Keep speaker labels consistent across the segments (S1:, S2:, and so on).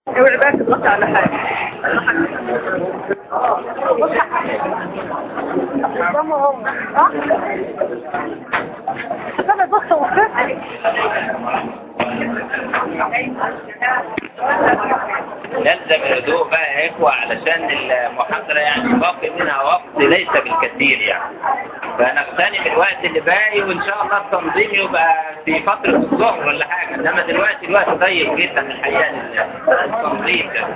S1: اوعي بقى تضغطي على حاجة
S2: انا بص وقفت
S3: لازم الهدوء بقى يا إخوة علشان المحاضرة يعني باقي منها وقت ليس بالكثير يعني فنغتنم الوقت اللي باقي وإن شاء الله التنظيم يبقى في فترة الظهر ولا حاجة إنما دلوقتي الوقت ضيق جدا الحقيقة للتنظيم ده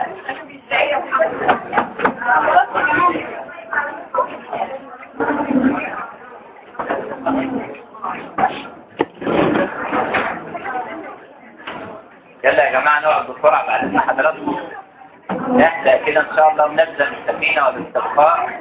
S3: يلا يا جماعة نقعد بسرعة بعد إذن حضراتكم نهدأ كده إن شاء الله ونبدأ بالسكينة والاستغفار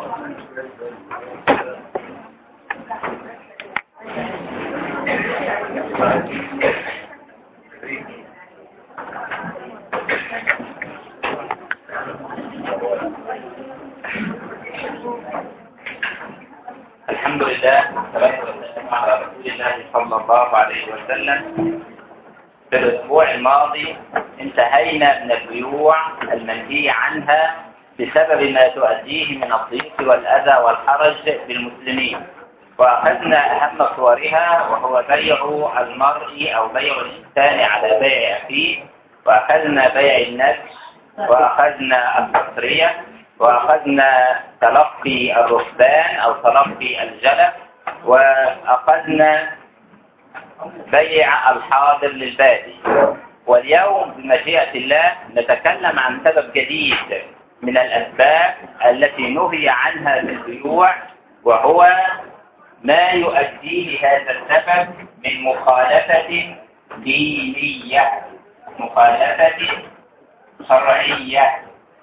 S3: الحمد لله والصلاة والسلام على رسول الله صلى الله عليه وسلم في الأسبوع الماضي انتهينا من البيوع المنهي عنها بسبب ما تؤديه من الضيق والأذى والحرج بالمسلمين وأخذنا أهم صورها وهو بيع المرء أو بيع الإنسان على بيع أخيه وأخذنا بيع النفس وأخذنا التصرية وأخذنا تلقي الركبان أو تلقي الجلب وأخذنا بيع الحاضر للبادي واليوم بمشيئة الله نتكلم عن سبب جديد من الأسباب التي نهي عنها في البيوع وهو ما يؤدي لهذا السبب من مخالفة دينية مخالفة شرعية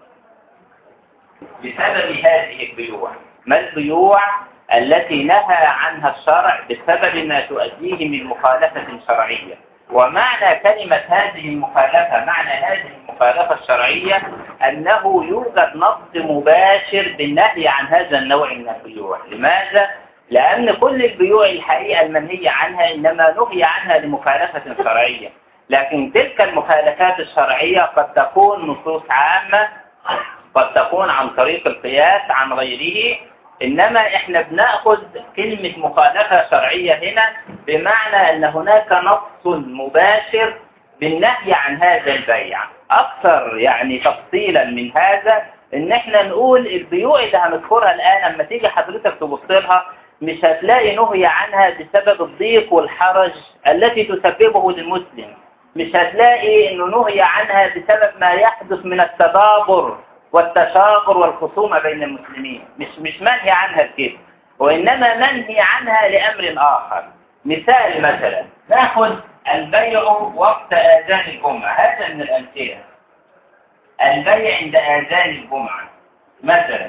S3: بسبب هذه البيوع ما البيوع التي نهى عنها الشرع بسبب ما تؤديه من مخالفة شرعية ومعنى كلمة هذه المخالفة معنى هذه المخالفة الشرعية أنه يوجد نص مباشر بالنهي عن هذا النوع من البيوع لماذا؟ لأن كل البيوع الحقيقة المنهية عنها إنما نهي عنها لمخالفة شرعية لكن تلك المخالفات الشرعية قد تكون نصوص عامة قد تكون عن طريق القياس عن غيره إنما إحنا بنأخذ كلمة مخالفة شرعية هنا بمعنى أن هناك نص مباشر بالنهي عن هذا البيع أكثر يعني تفصيلا من هذا إن إحنا نقول البيوع اللي هنذكرها الآن لما تيجي حضرتك تبص لها مش هتلاقي نهي عنها بسبب الضيق والحرج التي تسببه للمسلم مش هتلاقي إنه نهي عنها بسبب ما يحدث من التدابر والتشاغر والخصومة بين المسلمين مش مش منهي عنها كده وإنما منهي عنها لأمر آخر مثال مثلا ناخذ البيع وقت آذان الجمعة هذا من الأمثلة البيع عند آذان الجمعة مثلا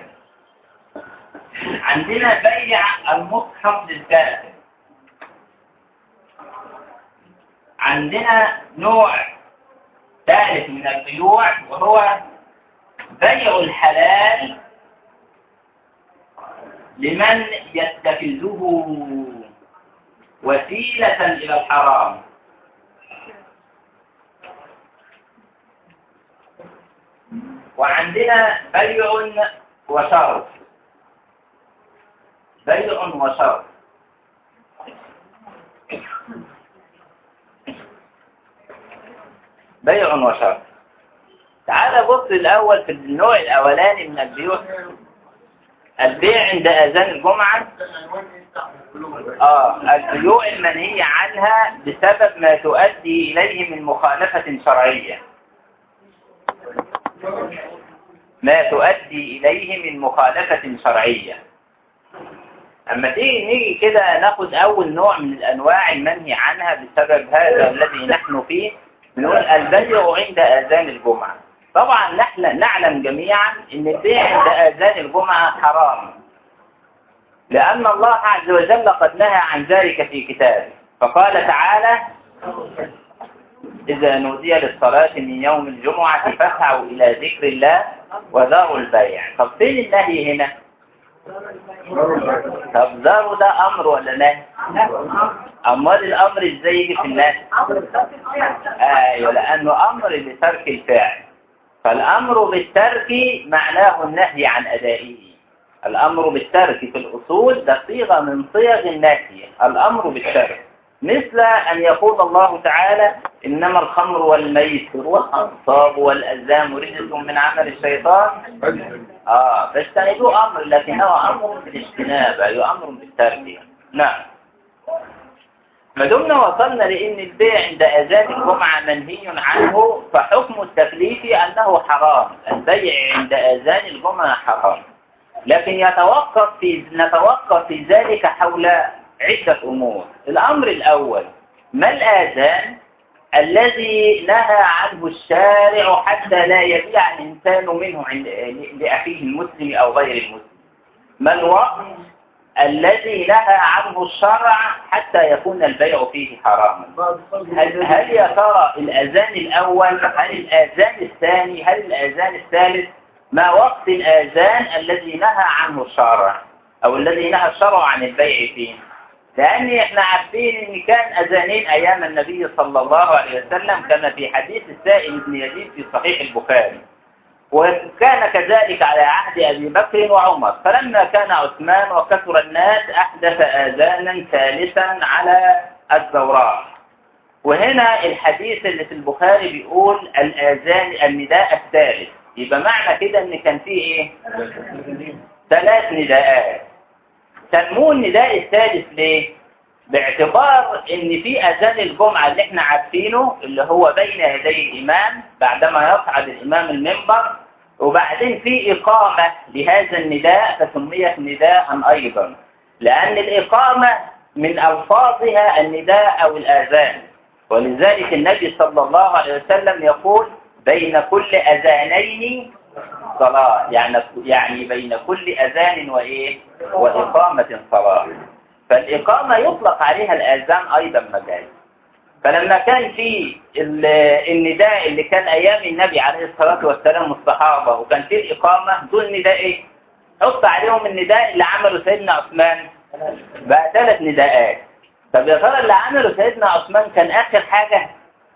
S3: عندنا بيع المصحف للكافر عندنا نوع ثالث من البيوع وهو بيع الحلال لمن يتخذه وسيلة إلى الحرام وعندنا بيع وشرط بيع وشرط بيع وشرط تعال بص الأول في النوع الأولاني من البيوع البيع عند أذان الجمعة آه البيوع المنهي عنها بسبب ما تؤدي إليه من مخالفة شرعية ما تؤدي إليه من مخالفة شرعية أما تيجي نيجي كده ناخد أول نوع من الأنواع المنهي عنها بسبب هذا الذي نحن فيه بنقول البيع عند أذان الجمعة طبعا نحن نعلم جميعا ان البيع عند اذان الجمعة حرام لان الله عز وجل قد نهى عن ذلك في كتابه فقال تعالى إذا نودي للصلاة من يوم الجمعة فاسعوا إلى ذكر الله وذروا البيع طب فين النهي هنا طب ذروا ده أمر ولا لا أمال الأمر إزاي يجي في الناس أيوة لأنه أمر لترك الفعل فالأمر بالترك معناه النهي عن أدائه الأمر بالترك في الأصول ده صيغة من صيغ النهي الأمر بالترك مثل أن يقول الله تعالى إنما الخمر والميسر والأنصاب والأزام رجس من عمل الشيطان آه فاجتنبوا أمر لكنه أمر بالاجتناب أي أمر بالترك نعم ما دمنا وصلنا لأن البيع عند أذان الجمعة منهي عنه فحكم التكليف أنه حرام البيع عند أذان الجمعة حرام لكن يتوقف في نتوقف في ذلك حول عدة أمور الأمر الأول ما الآذان الذي نهى عنه الشارع حتى لا يبيع الإنسان منه لأخيه المسلم أو غير المسلم ما الوقت الذي نهى عنه الشرع حتى يكون البيع فيه حراما هل, هل يا ترى الأذان الأول هل الأذان الثاني هل الأذان الثالث ما وقت الآذان الذي نهى عنه الشرع أو الذي نهى الشرع عن البيع فيه لأن احنا عارفين ان كان أذانين أيام النبي صلى الله عليه وسلم كما في حديث السائل بن يزيد في صحيح البخاري وكان كذلك على عهد أبي بكر وعمر فلما كان عثمان وكثر الناس أحدث آذانا ثالثا على الزوراء وهنا الحديث اللي في البخاري بيقول الآذان النداء الثالث يبقى معنى كده ان كان فيه ايه ثلاث نداءات سموه النداء الثالث ليه باعتبار ان في اذان الجمعة اللي احنا عارفينه اللي هو بين يدي الامام بعدما يصعد الامام المنبر وبعدين في اقامة لهذا النداء فسميت نداء ايضا لان الاقامة من الفاظها النداء او الاذان ولذلك النبي صلى الله عليه وسلم يقول بين كل اذانين صلاة يعني يعني بين كل أذان وإيه وإقامة صلاة فالإقامة يطلق عليها الأذان أيضا مجاز فلما كان في النداء اللي كان أيام النبي عليه الصلاة والسلام والصحابة وكان في الإقامة دول نداء إيه؟ حط عليهم النداء اللي عمله سيدنا عثمان بقى ثلاث نداءات طب يا ترى اللي عمله سيدنا عثمان كان آخر حاجة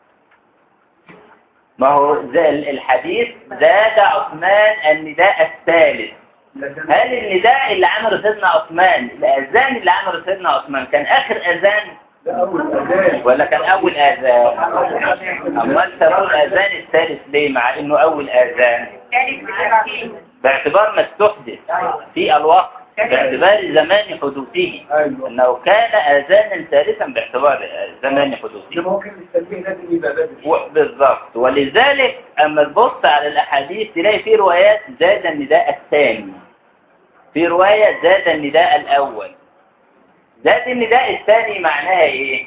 S3: ما هو زي الحديث زاد عثمان النداء الثالث هل النداء اللي عمله سيدنا عثمان الأذان اللي عمله سيدنا عثمان كان آخر أذان ولا كان أول أذان أمال ترى الأذان الثالث ليه مع إنه أول أذان باعتبار ما استحدث في الوقت باعتبار زمان حدوثه أنه كان آذانا ثالثا باعتبار زمان حدوثه
S1: ممكن التنبيه لازم يبقى بدري
S3: بالضبط ولذلك أما تبص على الأحاديث تلاقي في روايات زاد النداء الثاني في رواية زاد النداء الأول زاد النداء الثاني معناها إيه؟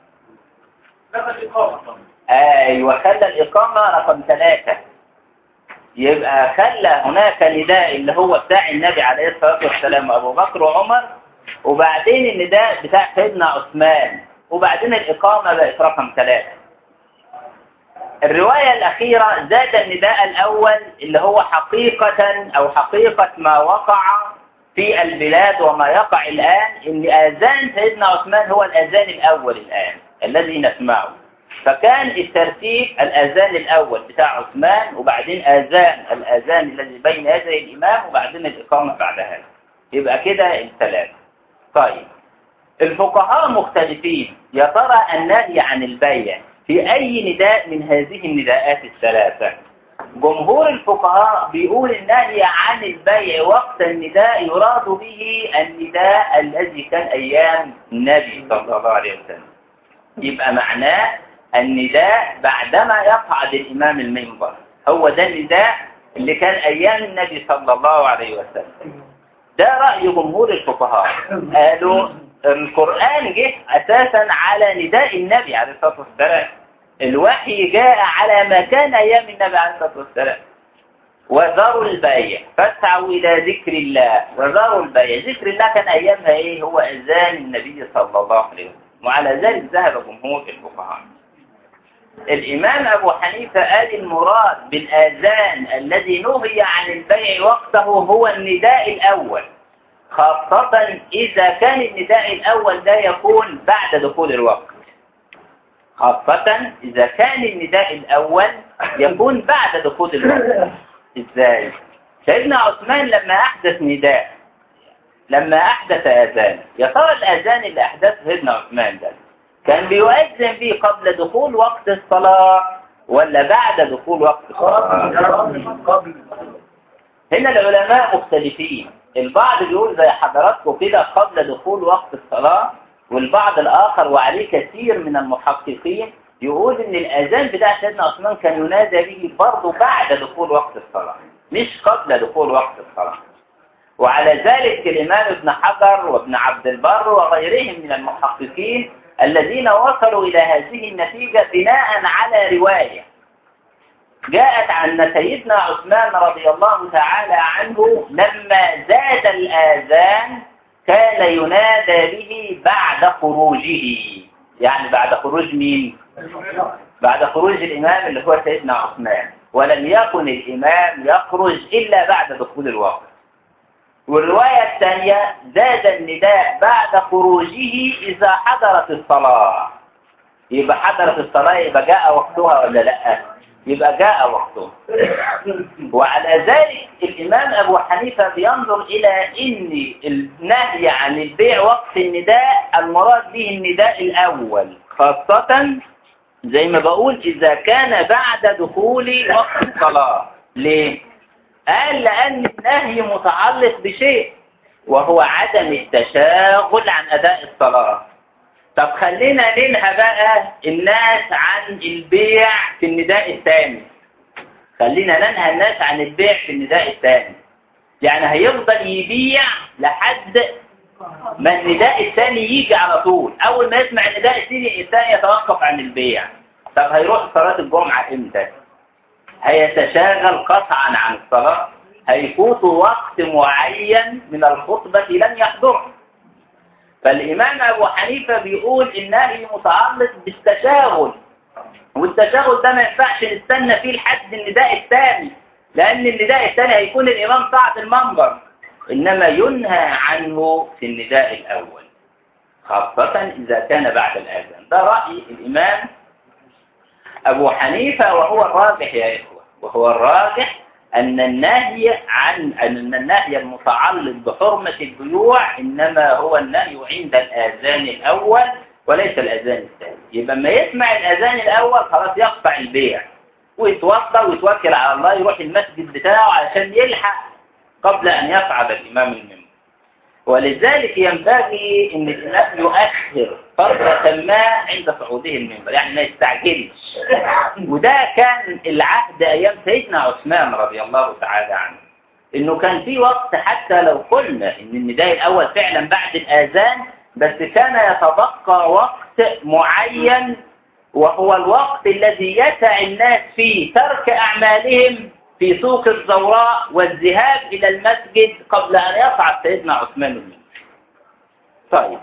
S3: أيوة خلى الإقامة رقم ثلاثة يبقى خلى هناك نداء اللي هو بتاع النبي عليه الصلاة والسلام أبو بكر وعمر وبعدين النداء بتاع سيدنا عثمان وبعدين الإقامة بقت رقم ثلاثة الرواية الأخيرة زاد النداء الأول اللي هو حقيقة أو حقيقة ما وقع في البلاد وما يقع الآن إن آذان سيدنا عثمان هو الأذان الأول الآن الذي نسمعه فكان الترتيب الأذان الأول بتاع عثمان وبعدين أذان الأذان الذي بين يدي الإمام وبعدين الإقامة بعد هذا يبقى كده الثلاثة طيب الفقهاء مختلفين يا ترى النهي عن البيع في أي نداء من هذه النداءات الثلاثة جمهور الفقهاء بيقول النهي عن البيع وقت النداء يراد به النداء الذي كان أيام النبي صلى الله عليه وسلم يبقى معناه النداء بعدما يصعد الإمام المنبر هو ده النداء اللي كان أيام النبي صلى الله عليه وسلم ده رأي جمهور الفقهاء قالوا القرآن جه أساسا على نداء النبي عليه الصلاة والسلام الوحي جاء على ما كان أيام النبي عليه الصلاة والسلام وذروا البيع فاسعوا إلى ذكر الله وذروا البيع ذكر الله كان أيامها إيه هو أذان النبي صلى الله عليه وسلم وعلى ذلك ذهب جمهور الفقهاء الإمام أبو حنيفة قال المراد بالآذان الذي نهي عن البيع وقته هو النداء الأول خاصة إذا كان النداء الأول ده يكون بعد دخول الوقت خاصة إذا كان النداء الأول يكون بعد دخول الوقت إزاي؟ سيدنا عثمان لما أحدث نداء لما أحدث أذان يا ترى الأذان اللي أحدثه سيدنا عثمان ده كان بيؤذن به قبل دخول وقت الصلاة ولا بعد دخول وقت الصلاة هنا العلماء مختلفين البعض بيقول زي حضراتكم كده قبل دخول وقت الصلاة والبعض الآخر وعليه كثير من المحققين يقول ان الأذان بتاع سيدنا عثمان كان ينادى به برضه بعد دخول وقت الصلاة مش قبل دخول وقت الصلاة وعلى ذلك الإمام ابن حجر وابن عبد البر وغيرهم من المحققين الذين وصلوا إلى هذه النتيجة بناء على رواية جاءت عن سيدنا عثمان رضي الله تعالى عنه لما زاد الآذان كان ينادى به بعد خروجه يعني بعد خروج مين؟ بعد خروج الإمام اللي هو سيدنا عثمان ولم يكن الإمام يخرج إلا بعد دخول الوقت والرواية الثانية زاد النداء بعد خروجه إذا حضرت الصلاة يبقى حضرت الصلاة يبقى جاء وقتها ولا لا يبقى جاء وقته وعلى ذلك الإمام أبو حنيفة بينظر إلى أن النهي عن البيع وقت النداء المراد به النداء الأول خاصة زي ما بقول إذا كان بعد دخول وقت الصلاة ليه؟ قال لأن النهي متعلق بشيء وهو عدم التشاغل عن أداء الصلاة طب خلينا ننهى بقى الناس عن البيع في النداء الثاني خلينا ننهى الناس عن البيع في النداء الثاني يعني هيفضل يبيع لحد ما النداء الثاني يجي على طول أول ما يسمع النداء الثاني الثاني يتوقف عن البيع طب هيروح صلاة الجمعة امتى هيتشاغل قطعا عن الصلاة هيفوت وقت معين من الخطبة لم يحضره فالإمام أبو حنيفة بيقول النهي متعلق بالتشاغل والتشاغل ده ما ينفعش نستنى فيه لحد النداء الثاني لأن النداء الثاني هيكون الإمام صعد المنبر إنما ينهى عنه في النداء الأول خاصة إذا كان بعد الأذان ده رأي الإمام أبو حنيفة وهو الراجح يا إخوة وهو الراجح أن النهي عن أن النهي المتعلق بحرمة البيوع إنما هو النهي عند الآذان الأول وليس الأذان الثاني يبقى ما يسمع الأذان الأول خلاص يقطع البيع ويتوضا ويتوكل على الله يروح المسجد بتاعه عشان يلحق قبل أن يصعد الإمام المنبر ولذلك ينبغي أن الإمام يؤخر فترة ما عند صعوده المنبر يعني ما يستعجلش وده كان العهد أيام سيدنا عثمان رضي الله تعالى عنه إنه كان في وقت حتى لو قلنا إن النداء الأول فعلا بعد الآذان بس كان يتبقى وقت معين وهو الوقت الذي يسع الناس فيه ترك أعمالهم في سوق الزوراء والذهاب إلى المسجد قبل أن يصعد سيدنا عثمان منه طيب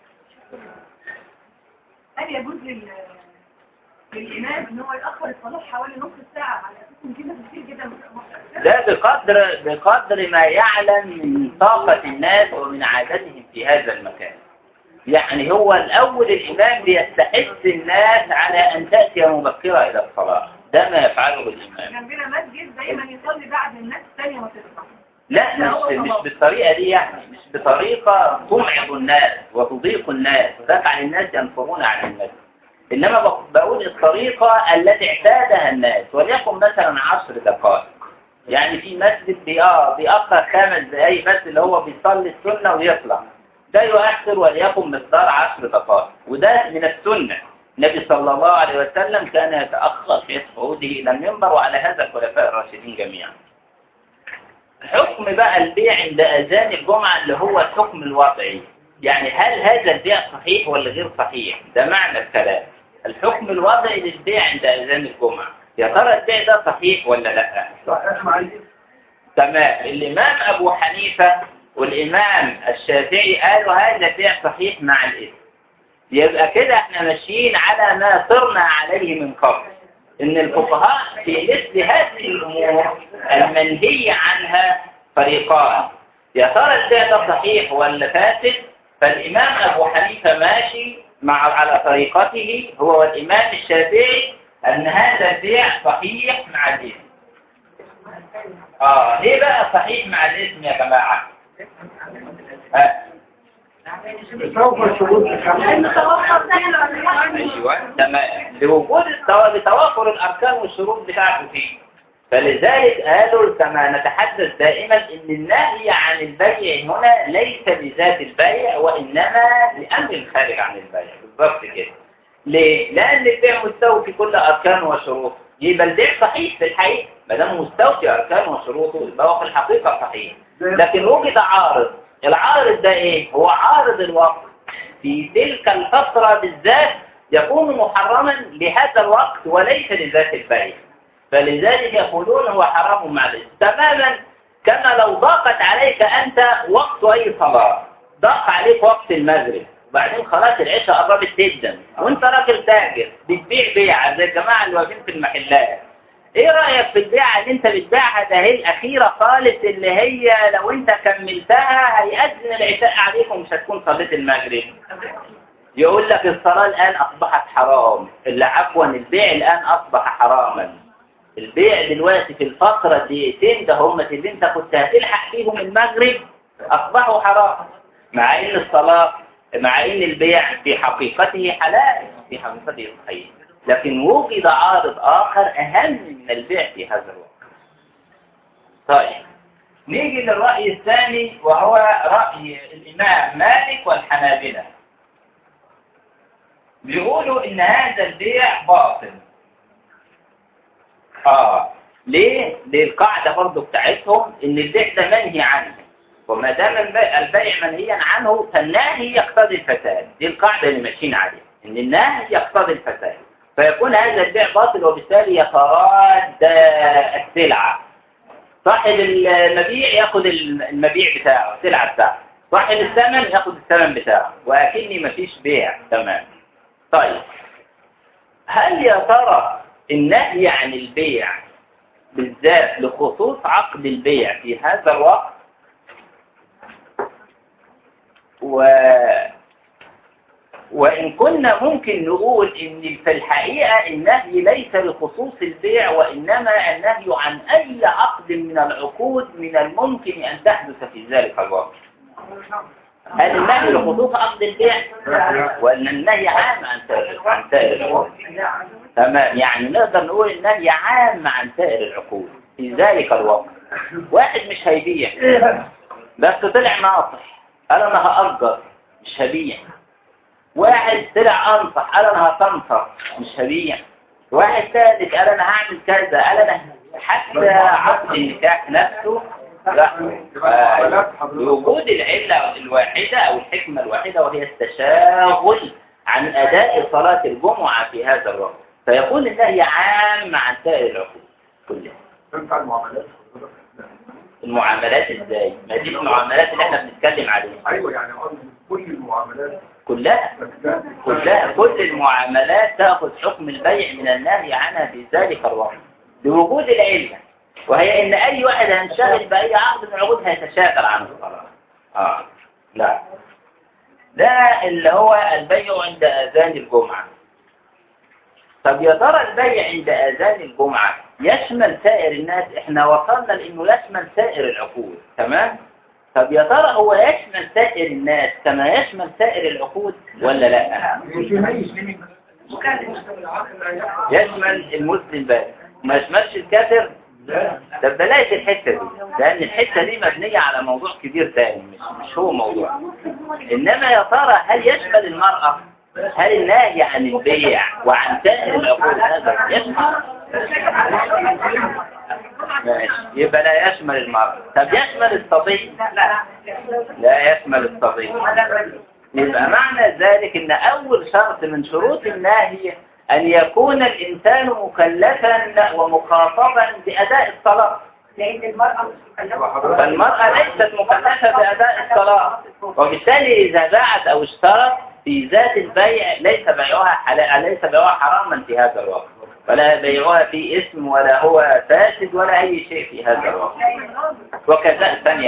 S2: هل يجوز لل... للإمام إن هو يأخر الصلاة حوالي نص ساعة على أساس إن كده كتير جدا
S3: ده بقدر بقدر ما يعلم من طاقة الناس ومن عادتهم في هذا المكان يعني هو الأول الإمام بيستحث الناس على أن تأتي مبكرة إلى الصلاة ده ما يفعله الإمام
S2: جنبنا مسجد دايما يصلي بعد الناس الثانية ما تصحى
S3: لا مش مش بالطريقة دي يعني مش بطريقة تمعض الناس وتضيق الناس وتجعل الناس ينفرون عن المسجد إنما بقول الطريقة التي اعتادها الناس وليكن مثلا عشر دقائق يعني في مسجد بيأخر خمس دقايق بس اللي هو بيصلي السنة ويطلع ده يؤخر وليكن مقدار عشر دقائق وده من السنة النبي صلى الله عليه وسلم كان يتأخر في صعوده إلى المنبر وعلى هذا الخلفاء الراشدين جميعا حكم بقى البيع عند أذان الجمعة اللي هو الحكم الوضعي يعني هل هذا البيع صحيح ولا غير صحيح ده معنى الكلام الحكم الوضعي للبيع عند أذان الجمعة يا ترى البيع ده صحيح ولا لا تمام الإمام أبو حنيفة والإمام الشافعي قالوا هذا البيع صحيح مع الإثم يبقى كده احنا ماشيين على ما صرنا عليه من قبل ان الفقهاء في مثل هذه الامور المنهي عنها فريقان يا ترى البيع ده صحيح ولا فاسد فالإمام أبو حنيفة ماشي مع على طريقته هو والإمام الشافعي أن هذا البيع صحيح مع الاسم آه ليه بقى صحيح مع الاسم يا جماعة ها
S1: سوف الشروط
S2: لأنه
S1: الخمسة
S2: توفر سهل ولا
S3: ايوه تمام لوجود التوا- لتوافر الاركان والشروط بتاعته فيه فلذلك قالوا كما نتحدث دائما ان النهي عن البيع هنا ليس لذات البيع وانما لامر خارج عن البيع بالضبط كده ليه؟ لان البيع مستوفي كل اركانه وشروطه يبقى البيع صحيح في الحقيقه ما دام مستوفي اركانه وشروطه يبقى هو في الحقيقه صحيح لكن وجد عارض العارض ده ايه هو عارض الوقت في تلك الفترة بالذات يكون محرما لهذا الوقت وليس لذات البيع فلذلك يقولون هو حرام مع الاسم تماما كما لو ضاقت عليك أنت وقت أي صلاة ضاق عليك وقت المغرب وبعدين خلاص العشاء قربت جدا وانت راجل تاجر بتبيع بيعة زي الجماعة اللي واقفين في المحلات ايه رأيك في البيعة اللي انت بتبيعها ده هي الأخيرة خالص اللي هي لو انت كملتها هيأذن العشاء عليك ومش هتكون صليت المغرب يقول لك الصلاة الآن أصبحت حرام اللي عفوا البيع الآن أصبح حراما البيع دلوقتي في الفترة دقيقتين ده هم اللي انت كنت هتلحق فيهم المغرب أصبحوا حرام مع إن الصلاة مع إن البيع في حقيقته حلال في حقيقته صحيح لكن وجد عارض آخر أهم من البيع في هذا الوقت طيب نيجي للرأي الثاني وهو رأي الإمام مالك والحنابلة بيقولوا إن هذا البيع باطل آه ليه؟ للقاعدة برضو بتاعتهم إن البيع ده منهي عنه وما دام البيع البيع منهيا عنه فالنهي يقتضي الفساد دي القاعدة اللي ماشيين عليها إن النهي يقتضي الفساد فيكون هذا البيع باطل وبالتالي يتراد السلعة صاحب المبيع ياخد المبيع بتاعه السلعة بتاعه صاحب الثمن ياخد الثمن بتاعه وأكني مفيش بيع تمام طيب هل يا ترى النهي عن البيع بالذات لخصوص عقد البيع في هذا الوقت و وإن كنا ممكن نقول إن في الحقيقة النهي ليس لخصوص البيع وإنما النهي عن أي عقد من العقود من الممكن أن تحدث في ذلك الوقت هل النهي لخصوص عقد البيع وأن النهي عام عن سائر عن سائر العقود تمام يعني نقدر نقول النهي عام عن سائر العقود في ذلك الوقت واحد مش هيبيع بس طلع ناصح قال أنا هأجر مش هبيع واحد طلع أنصح قال أنا هتنصر مش هبيع واحد ثالث قال أنا هعمل كذا قال أنا حتى عقد النكاح نفسه لا آه، لوجود العلة الواحدة أو الحكمة الواحدة وهي التشاغل عن أداء صلاة الجمعة في هذا الوقت فيكون النهي عام عن سائر العقود كلها
S1: تنفع المعاملات
S3: المعاملات ازاي؟ ما دي المعاملات اللي احنا بنتكلم عليها
S1: ايوه يعني قصدي كل المعاملات
S3: كلها كلها كل المعاملات تأخذ حكم البيع من النهي عنها في ذلك الوقت لوجود العلة وهي ان اي واحد هينشغل باي عقد من العقود هيتشاغل عن الصلاة اه لا ده اللي هو البيع عند اذان الجمعة طب يا ترى البيع عند اذان الجمعة يشمل سائر الناس احنا وصلنا لانه يشمل سائر العقود تمام طب يا ترى هو يشمل سائر الناس كما يشمل سائر العقود ولا لا يشمل المسلم بس ما يشملش الكافر طب بلاش الحتة دي لأن الحتة دي مبنية على موضوع كبير تاني مش, مش هو موضوع إنما يا ترى هل يشمل المرأة هل النهي عن البيع وعن سائر العقود هذا يشمل ماشي يبقى لا يشمل المرأة طب يشمل الصبي لا يشمل الصبي يبقى معنى ذلك ان اول شرط من شروط النهي ان يكون الانسان مكلفا ومخاطبا باداء الصلاة
S2: لأن المرأة مش مكلفة
S3: فالمرأة ليست مكلفة باداء الصلاة وبالتالي اذا باعت او اشترت في ذات البيع ليس بيعها حلال ليس بيعها حراما في هذا الوقت ولا بيعها في اسم ولا هو فاسد ولا اي شيء في هذا الوقت وكذا ثانية واحدة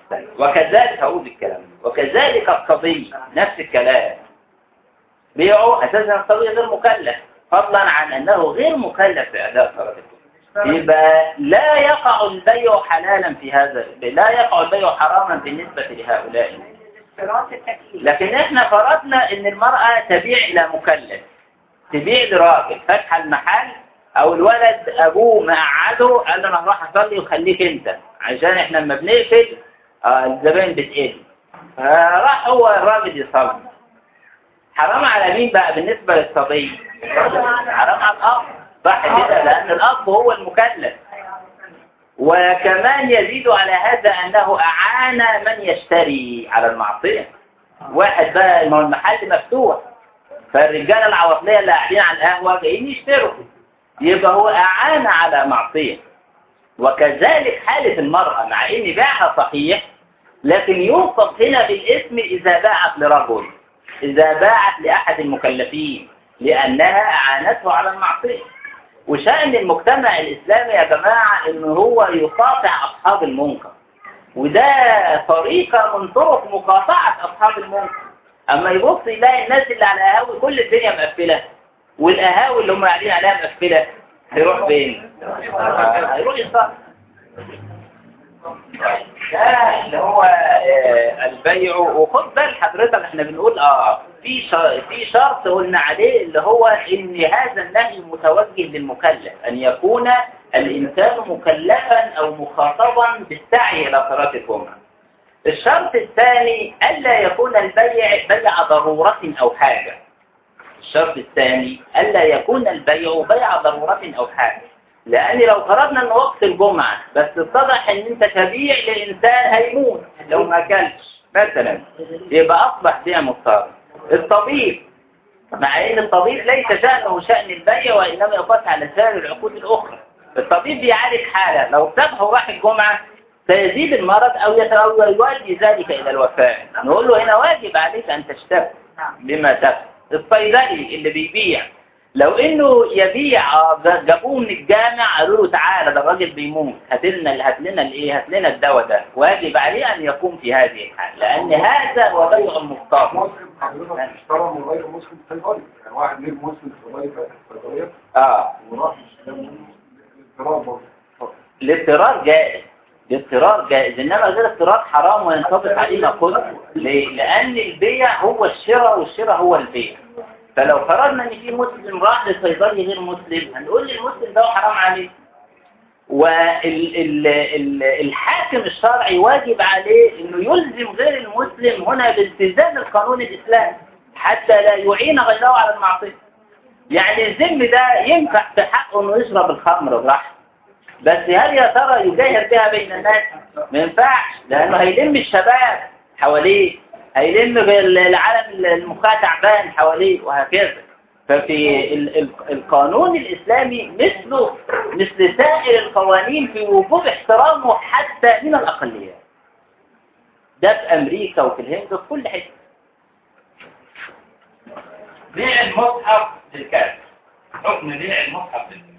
S3: وكذلك هقول الكلام وكذلك الصبي نفس الكلام بيعه أساسا الصبي غير مكلف فضلا عن أنه غير مكلف في أداء صلاة الجمعة يبقى لا يقع البيع حلالا في هذا لا يقع البيع حراما بالنسبة لهؤلاء
S4: اشتراط التكليف
S3: لكن احنا فرضنا ان المرأة تبيع الى مكلف تبيع لراجل فتح المحل او الولد ابوه مقعده قال له انا هروح اصلي وخليك انت عشان احنا لما بنقفل آه الزبائن بتقل فراح هو الراجل يصلي حرام على مين بقى بالنسبة للصبي حرام على الاب صح كده لان الاب هو المكلف وكمان يزيد على هذا أنه أعان من يشتري على المعصية واحد بقى ما هو المحل مفتوح فالرجال العواطلية اللي قاعدين على القهوة جايين يشتروا يبقى هو أعان على معصية وكذلك حالة المرأة مع إن بيعها صحيح لكن يوصف هنا بالاسم إذا باعت لرجل إذا باعت لأحد المكلفين لأنها أعانته على المعصية وشأن المجتمع الإسلامي يا جماعة إن هو يقاطع أصحاب المنكر وده طريقة من طرق مقاطعة أصحاب المنكر أما يبص يلاقي الناس اللي على القهاوي كل الدنيا مقفلة والقهاوي اللي هم قاعدين عليها مقفلة هيروح فين؟ آه، هيروح يصلي ده اللي هو آه، البيع وخد بال حضرتك احنا بنقول اه في شر- في شرط قلنا عليه اللي هو ان هذا النهي متوجه للمكلف ان يكون الانسان مكلفا او مخاطبا بالسعي الى صلاه الجمعه. الشرط الثاني الا يكون البيع بيع ضروره او حاجه. الشرط الثاني الا يكون البيع بيع ضروره او حاجه. لأن لو فرضنا أن وقت الجمعة بس اتضح أن أنت تبيع لإنسان هيموت لو ما أكلش مثلا يبقى أصبح بيع مضطر الطبيب مع أن الطبيب ليس شأنه شأن البيع وإنما يقاس على سائر العقود الأخرى الطبيب بيعالج حالة لو ذبحه راح الجمعة سيزيد المرض أو يت- أو يؤدي ذلك إلى الوفاة نقول له هنا واجب عليك أن تشتغل بما تفعل الصيدلي اللي بيبيع لو انه يبيع آه، جابوه من الجامع قالوا له تعالى ده الراجل بيموت هات لنا هات لنا الايه هات لنا الدواء ده واجب عليه ان يقوم في هذه الحال لان هذا هو بيع المضطر
S1: مسلم حضرتك اشترى من غير مسلم صيدلي يعني واحد غير مسلم صيدلي فاتح صيدليه
S3: اه
S1: وراح اشترى اضطراب برضه
S3: الاضطرار جائز الاضطرار جائز انما غير اضطرار حرام وينطبق عليه ما قلت ليه؟ لان البيع هو الشراء والشراء هو البيع فلو فرضنا ان في مسلم راح لصيدلي غير مسلم هنقول للمسلم ده حرام عليه والحاكم الشرعي واجب عليه انه يلزم غير المسلم هنا بالتزام القانون الاسلامي حتى لا يعين غيره على المعصيه يعني الذم ده ينفع في حقه انه يشرب الخمر براحته بس هل يا ترى يجاهر بها بين الناس ما ينفعش لانه هيلم الشباب حواليه هيلم العالم المخها تعبان حواليه وهكذا ففي ال- ال- القانون الإسلامي مثله مثل سائر القوانين في وجوب احترامه حتى من الأقليات ده في أمريكا وفي الهند وفي كل حتة بيع المصحف للكافر حكم بيع المصحف للكافر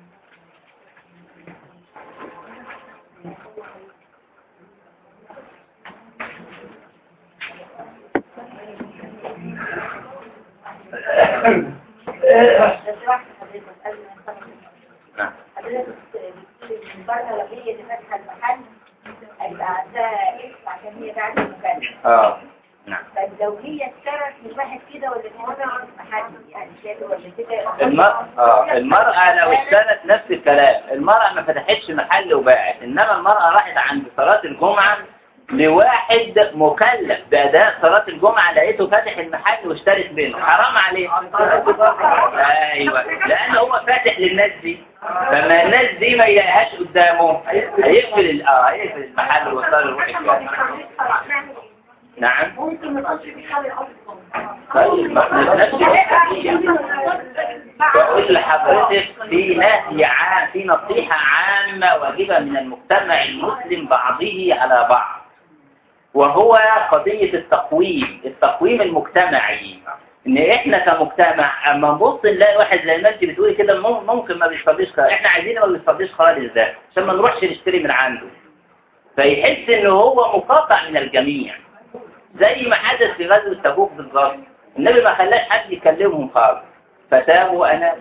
S4: بس واحد حضرتك قبل ما نخلص.
S3: نعم.
S4: حضرتك بتقول إن المرأة لو هي اللي فاتحة المحل هيبقى عندها اسم عشان هي بعد المكلف
S3: اه نعم
S4: طيب لو هي اشترت من واحد كده ولا كده محل يعني شاله ولا كده
S3: المرأة آه المرأة لو اشترت نفس الكلام المرأة ما فتحتش محل وباعت إنما المرأة راحت عند صلاة الجمعة لواحد مكلف بأداء صلاة الجمعة لقيته فاتح المحل واشترت منه حرام عليه أيوة لأن هو فاتح للناس دي فما الناس دي ما يلاقيهاش قدامه هيقفل ال- اه هيقفل المحل ويضطر يروح الجامع نعم
S4: ممكن ما يكونش في حل اصلا
S3: طيب ما نفس القضية بقول لحضرتك في نهي عام في نصيحة عامة واجبة من المجتمع المسلم بعضه على بعض وهو قضية التقويم التقويم المجتمعي ان احنا كمجتمع اما نبص نلاقي واحد زي ما انت بتقولي كده مم- ممكن ما بيصليش خالص احنا عايزين ما بيصليش خالص ده عشان ما نروحش نشتري من عنده فيحس ان هو مقاطع من الجميع زي ما حدث في غزوة تبوك بالظبط النبي ما خلاش حد يكلمهم خالص فتابوا انا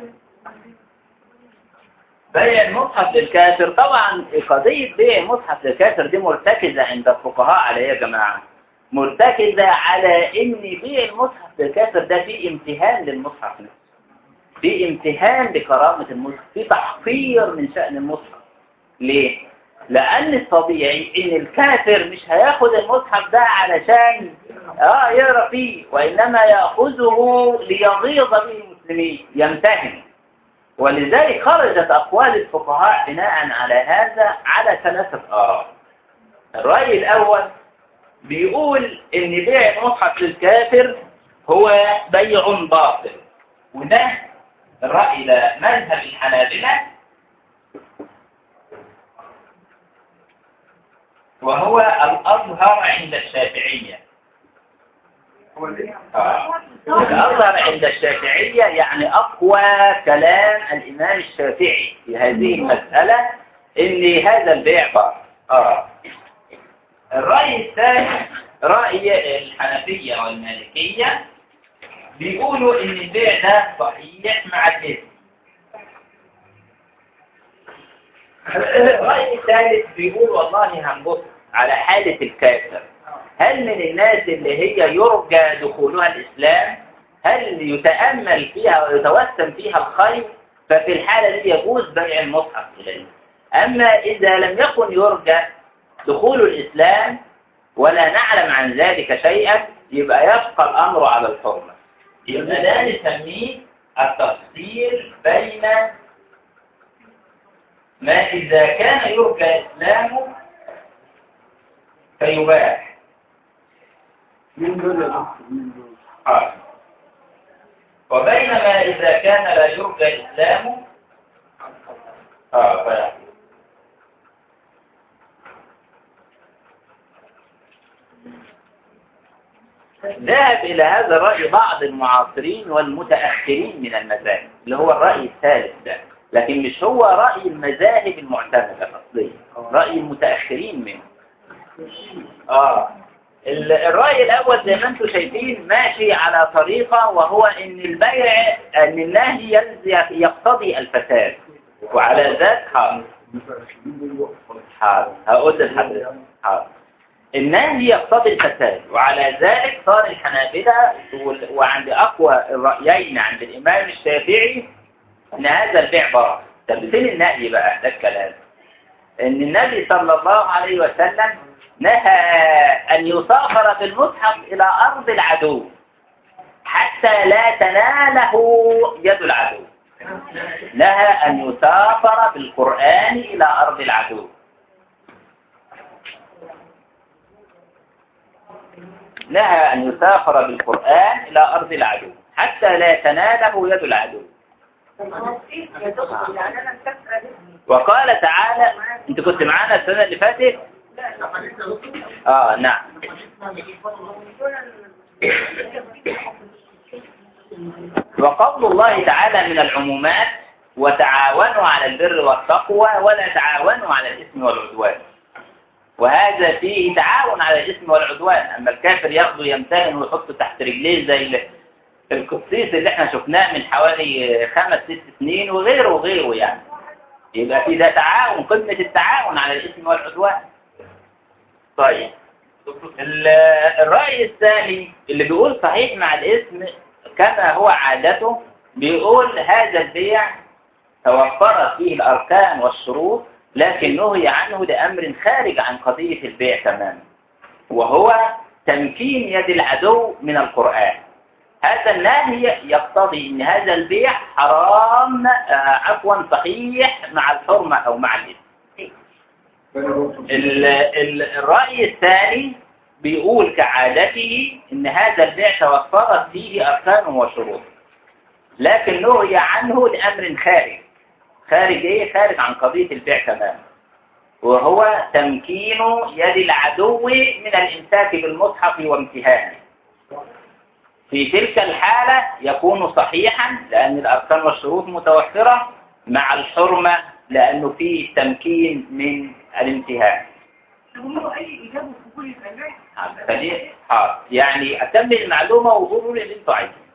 S3: بيع المصحف للكافر طبعا قضية بيع المصحف للكافر دي مرتكزة عند الفقهاء على ايه يا جماعة مرتكزة على ان بيع المصحف للكافر ده فيه امتهان للمصحف نفسه في امتهان لكرامة المصحف في تحقير من شأن المصحف ليه؟ لأن الطبيعي إن الكافر مش هياخد المصحف ده علشان آه يقرأ فيه وإنما يأخذه ليغيظ به المسلمين يمتهن ولذلك خرجت أقوال الفقهاء بناء على هذا على ثلاثة آراء الرأي الأول بيقول إن بيع المصحف للكافر هو بيع باطل وده الرأي ده مذهب الحنابلة وهو الأظهر عند الشافعية
S1: هو ليه؟
S3: آه. الأظهر عند الشافعية يعني أقوى كلام الإمام الشافعي في هذه المسألة إن هذا البيع باطل آه. الرأي الثاني رأي الحنفية والمالكية بيقولوا إن البيع ده صحيح مع الإثم الرأي الثالث بيقول والله هنبص على حالة الكافر هل من الناس اللي هي يرجى دخولها الإسلام هل يتأمل فيها ويتوسم فيها الخير ففي الحالة دي يجوز بيع المصحف إليه أما إذا لم يكن يرجى دخول الإسلام ولا نعلم عن ذلك شيئا يبقى يبقى الأمر على الحرمة يبقى ده نسميه التفصيل بين ما إذا كان يرجى إسلامه فيباح
S1: مين دول يا دكتور مين دول؟
S3: آه. وبينما إذا كان لا يرجى إسلامه آه فلا ذهب إلى هذا الرأي بعض المعاصرين والمتأخرين من المذاهب اللي هو الرأي الثالث ده لكن مش هو رأي المذاهب المعتمدة الأصلية رأي المتأخرين منه آه ال- الرأي الأول زي ما انتم شايفين ماشي على طريقة وهو إن البيع أن النهي يلز- يقتضي الفساد وعلى ذلك حاضر
S1: المتأخرين دول وقفوا.
S3: حاضر هقول لحضرتك حاضر النهي يقتضي الفساد وعلى ذلك صار الحنابلة وال- وعند أقوى الرأيين عند الإمام الشافعي إن هذا البيع باطل طب فين النهي بقى ده الكلام إن النبي صلى الله عليه وسلم نهى أن يسافر بالمصحف إلى أرض العدو حتى لا تناله يد العدو نهى أن يسافر بالقرآن إلى أرض العدو نهى أن يسافر بالقرآن إلى أرض العدو حتى لا تناله يد العدو
S4: يا دكتور يعني انا مكسره جسمي
S3: وقال تعالى انت كنت معانا السنة اللي فاتت اه نعم وقول الله تعالى من العمومات وتعاونوا على البر والتقوى ولا تعاونوا على الإثم والعدوان وهذا فيه تعاون على الإثم والعدوان أما الكافر ياخده يمتهن ويحطه تحت رجليه زي ال- القصيص اللي احنا شفناه من حوالي خمس ست سنين وغيره وغيره يعني يبقى في ده تعاون قمة التعاون على الإثم والعدوان طيب ال- الرأي الثاني اللي بيقول صحيح مع الاسم كما هو عادته بيقول هذا البيع توفرت فيه الأركان والشروط لكن نهي عنه لأمر خارج عن قضية البيع تماما وهو تمكين يد العدو من القرآن هذا النهي يقتضي ان هذا البيع حرام آه، عفوا صحيح مع الحرمة او مع الاسم
S1: تاني دكتور.
S3: ال- ال- الرأي الثاني بيقول كعادته ان هذا البيع توفرت فيه أركان وشروط لكن نهي عنه لأمر خارج خارج ايه؟ خارج عن قضية البيع تماما وهو تمكين يد العدو من الإمساك بالمصحف وامتهانه في تلك الحالة يكون صحيحا لأن الأركان والشروط متوفرة مع الحرمة لأنه فيه تمكين من الامتهان
S2: هم له اي اجابه في كل الفنان
S3: فدي حاضر يعني اكمل المعلومه وقولوا لي اللي انتوا عايزينه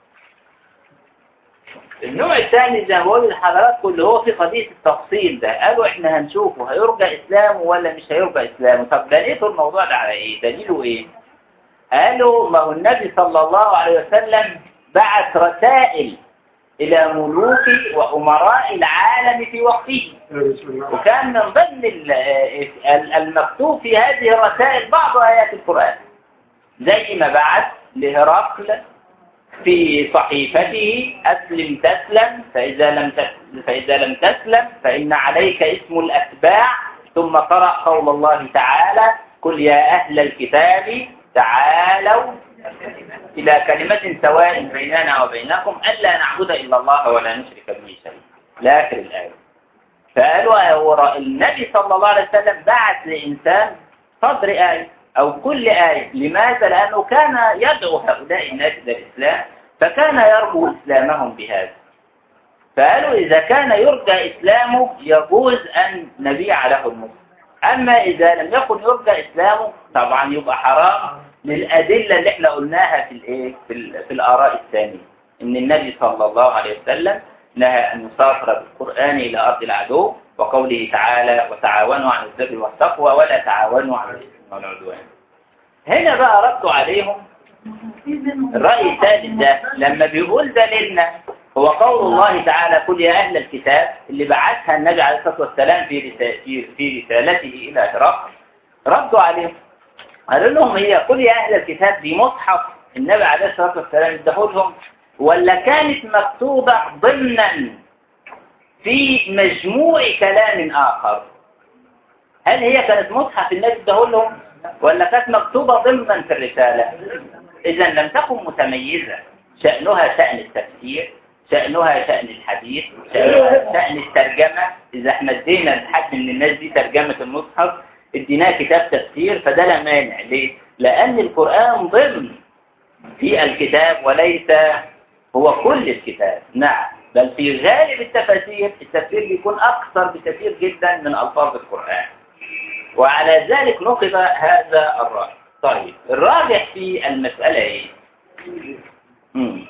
S3: النوع الثاني زي ما بقول لحضراتكم اللي هو في قضيه التفصيل ده قالوا احنا هنشوفه هيرجى اسلامه ولا مش هيرجى اسلامه طب دليل الموضوع ده على ايه دليله ايه قالوا ما هو النبي صلى الله عليه وسلم بعث رسائل إلى ملوك وأمراء العالم في وقته
S1: بسم الله
S3: وكان من ضمن ال- ال- المكتوب في هذه الرسائل بعض آيات القرآن زي ما بعث لهرقل في صحيفته أسلم تسلم فإذا لم تسلم, فإذا لم تسلم فإن عليك اسم الأتباع ثم قرأ قول الله تعالى قل يا أهل الكتاب تعالوا إلى كلمة سواء بيننا وبينكم ألا نعبد إلا الله ولا نشرك به شيئا لآخر الآية فقالوا هو النبي صلى الله عليه وسلم بعث لإنسان صدر آية أو كل آية لماذا؟ لأنه كان يدعو هؤلاء الناس إلى الإسلام فكان يرجو إسلامهم بهذا فقالوا إذا كان يرجى إسلامه يجوز أن نبيع له المسلم أما إذا لم يكن يرجى إسلامه طبعا يبقى حرام للأدلة اللي احنا قلناها في الإيه في, ال- في الآراء الثانية إن النبي صلى الله عليه وسلم نهى أن يسافر بالقرآن إلى أرض العدو وقوله تعالى وتعاونوا على البر والتقوى ولا تعاونوا على الإثم والعدوان هنا بقى ردوا عليهم الرأي الثالث ده لما بيقول دليلنا هو قول الله تعالى قل يا أهل الكتاب اللي بعثها النبي عليه الصلاة والسلام في رسا- في في رسالته إلى هرقل ردوا عليهم قالوا لهم هي قل يا أهل الكتاب دي مصحف النبي عليه الصلاة والسلام ادهولهم ولا كانت مكتوبة ضمنا في مجموع كلام آخر هل هي كانت مصحف النبي ادهولهم ولا كانت مكتوبة ضمنا في الرسالة إذا لم تكن متميزة شأنها شأن التفسير شأنها شأن الحديث شأنها شأن الترجمة إذا احنا ادينا لحد من الناس دي ترجمة المصحف اديناه كتاب تفسير فده لا مانع ليه؟ لأن القرآن ضمن في الكتاب وليس هو كل الكتاب نعم بل في غالب التفاسير التفسير بيكون أكثر بكثير جدا من ألفاظ القرآن وعلى ذلك نقض هذا الرأي طيب الراجح في المسألة ايه مم.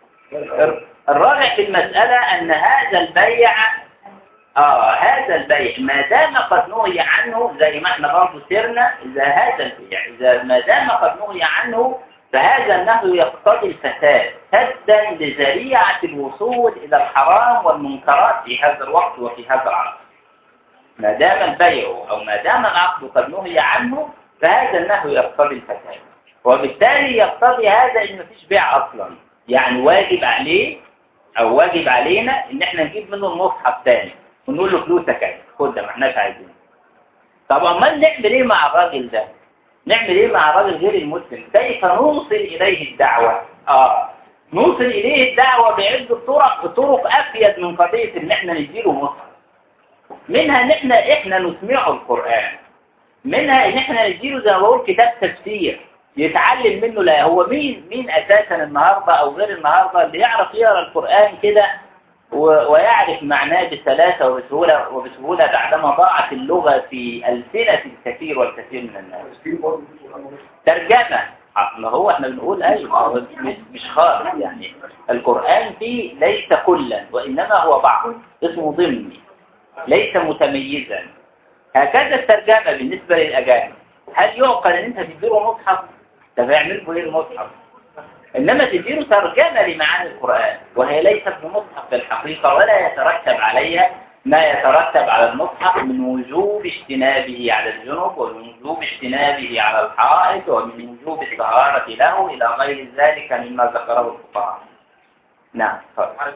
S3: الراجح في المسألة أن هذا البيع آه هذا البيع ما دام قد نهي عنه زي ما احنا برضه سرنا إذا هذا البيع إذا ما دام قد نهي عنه فهذا النهي يقتضي الفساد سدا لذريعة الوصول إلى الحرام والمنكرات في هذا الوقت وفي هذا العصر ما دام البيع أو ما دام العقد قد نهي عنه فهذا النهي يقتضي الفساد وبالتالي يقتضي هذا إن مفيش بيع أصلا يعني واجب عليه أو واجب علينا إن احنا نجيب منه المصحف تاني ونقول له فلوسك اهي خد ده ما احناش عايزين طب امال نعمل ايه مع الراجل ده نعمل ايه مع الراجل غير المسلم كيف نوصل اليه الدعوة اه نوصل اليه الدعوة بعدة طرق طرق افيد من قضية ان احنا نديله مصحف منها ان احنا احنا نسمعه القرآن منها ان احنا نديله زي ما بقول كتاب تفسير يتعلم منه لا هو مين مين اساسا النهارده او غير النهارده اللي يعرف يقرا القرآن كده و- ويعرف معناه بسلاسة وبسهولة وبسهولة بعدما ضاعت اللغة في ألسنة الكثير والكثير من الناس
S1: في برضه في القرآن والله.
S3: ترجمة آه، ما هو احنا بنقول ايوه ما هو مش مش خالص يعني القرآن فيه ليس كلا وإنما هو بعض اسمه ضمني ليس متميزا هكذا الترجمة بالنسبة للأجانب هل يعقل ان انت تديله مصحف طب اعمل له ايه المصحف إنما تديله ترجمة لمعاني القرآن وهي ليست بمصحف في الحقيقة ولا يترتب عليها ما يترتب على المصحف من وجوب اجتنابه على الجنوب ومن وجوب اجتنابه على الحائط ومن وجوب الطهارة له إلى غير ذلك مما ذكره الفقهاء نعم اتفضل.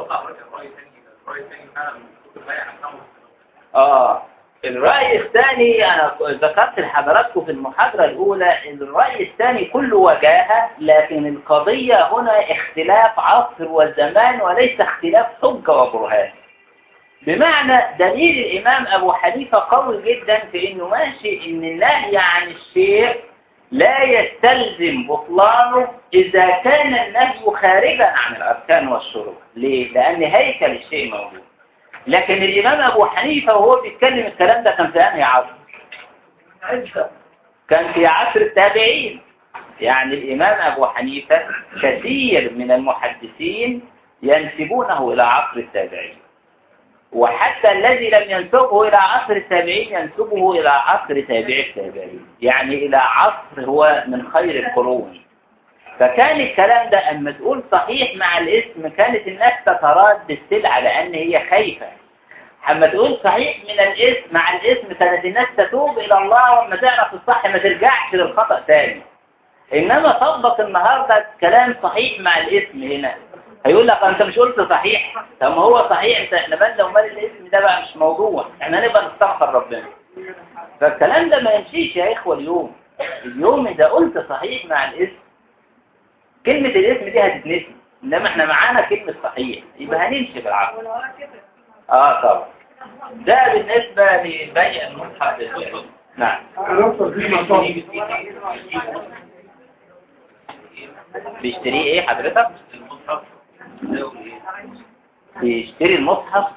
S3: آه الرأي الثاني أنا ذكرت لحضراتكم في المحاضرة الأولى إن الرأي الثاني كله وجاهة لكن القضية هنا اختلاف عصر وزمان وليس اختلاف حجة وبرهان بمعنى دليل الإمام أبو حنيفة قوي جدا في إنه ماشي إن النهي عن الشيء لا يستلزم بطلانه إذا كان النهي خارجا عن الأركان والشروط ليه؟ لأن هيكل الشيء موجود لكن الإمام أبو حنيفة وهو بيتكلم الكلام ده كان في أنهي عصر كان في عصر التابعين يعني الإمام أبو حنيفة كثير من المحدثين ينسبونه إلى عصر التابعين وحتى الذي لم ينسبه إلى عصر التابعين ينسبه إلى عصر تابع التابعين يعني إلى عصر هو من خير القرون فكان الكلام ده أما تقول صحيح مع الاسم كانت الناس تتراد بالسلعة لأن هي خايفة اما تقول صحيح من الاسم مع الاسم كانت الناس تتوب إلى الله وما تعرف الصح ما ترجعش للخطأ تاني إنما طبق النهاردة كلام صحيح مع الاسم هنا هيقول لك أنت مش قلت صحيح طب ما هو صحيح انت احنا بالنا ومال الاسم ده بقى مش موضوع احنا نبقى نستغفر ربنا فالكلام ده ما يمشيش يا إخوة اليوم اليوم إذا قلت صحيح مع الاسم كلمة الاسم دي هتتنسي إنما احنا معانا كلمة صحيح يبقى هنمشي بالعقل اه طبعا ده بالنسبة لبيع المصحف للكتب نعم
S1: الدكتور في مطار
S3: بيشتريه ايه حضرتك بيشتري المصحف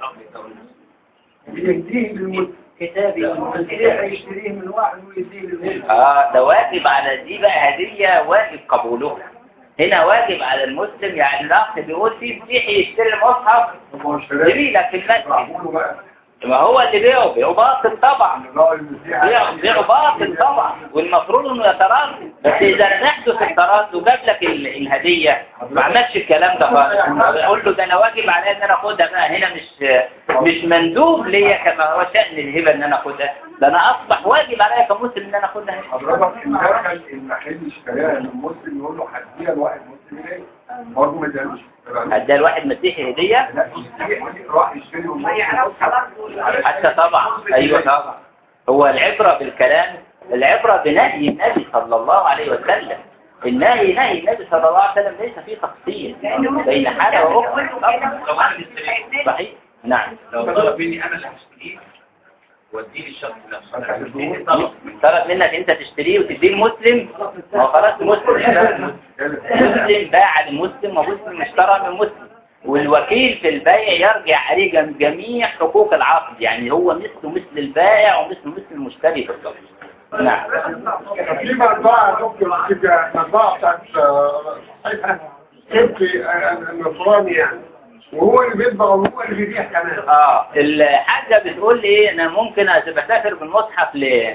S1: بيديه للمسلم
S3: كتابي
S1: المسيح يشتريه من واحد ويديه للمسلم
S3: اه ده واجب على دي بقى هدية واجب قبولها هنا واجب على المسلم يعني الاخ بيقول في مسيحي يشتري المصحف
S1: هو اشتراه
S3: جميلة في المسجد
S1: معقوله بقى
S3: ما هو اللي بيعه بيعه باطل طبعا
S1: الراجل المسيح
S3: بيعه بيعه باطل طبعا والمفروض انه يتراضى بس اذا نحدث التراضي وجاب لك ال- الهديه ما عملش الكلام ده خالص بقول له ده انا واجب عليا ان انا اخدها بقى هنا مش مش مندوب ليا كما هو شان الهبه ان انا اخدها ده انا اصبح واجب عليا كمسلم ان انا اخدها هنا
S1: حضرتك المدخل المحل اشتراها من المسلم يقول له هديها لواحد مسلم ليه؟ برضه ما ادالوش
S3: ادى الواحد مسيحي هديه
S1: لا يشتري راح يشتري من
S4: ما يعرفش برضه
S3: حتى طبعا ايوه طبعا هو العبره بالكلام العبره بنهي النبي صلى الله عليه وسلم النهي نهي النبي صلى الله عليه وسلم ليس فيه تفصيل بين حاله واخرى طبعا صحيح نعم
S5: لو طلب مني انا اللي هشتريه واديه للشخص نفسه انا هشتريه طلب
S3: طلب منك انت تشتريه وتديه المسلم ما هو خلاص مسلم مسلم باع لمسلم ومسلم اشترى من مسلم والوكيل في البيع يرجع عليه جم- جميع حقوق العقد يعني هو مثله مثل البائع ومثله مثل المشتري بالضبط نعم
S1: في مطبعة يا دكتور كده مطبعة بتاعت آه، صحيفة تبكي آه، النصراني يعني وهو اللي بيطبع وهو اللي بيبيع كمان
S3: اه الحاجة بتقول لي انا ممكن اسافر بالمصحف ل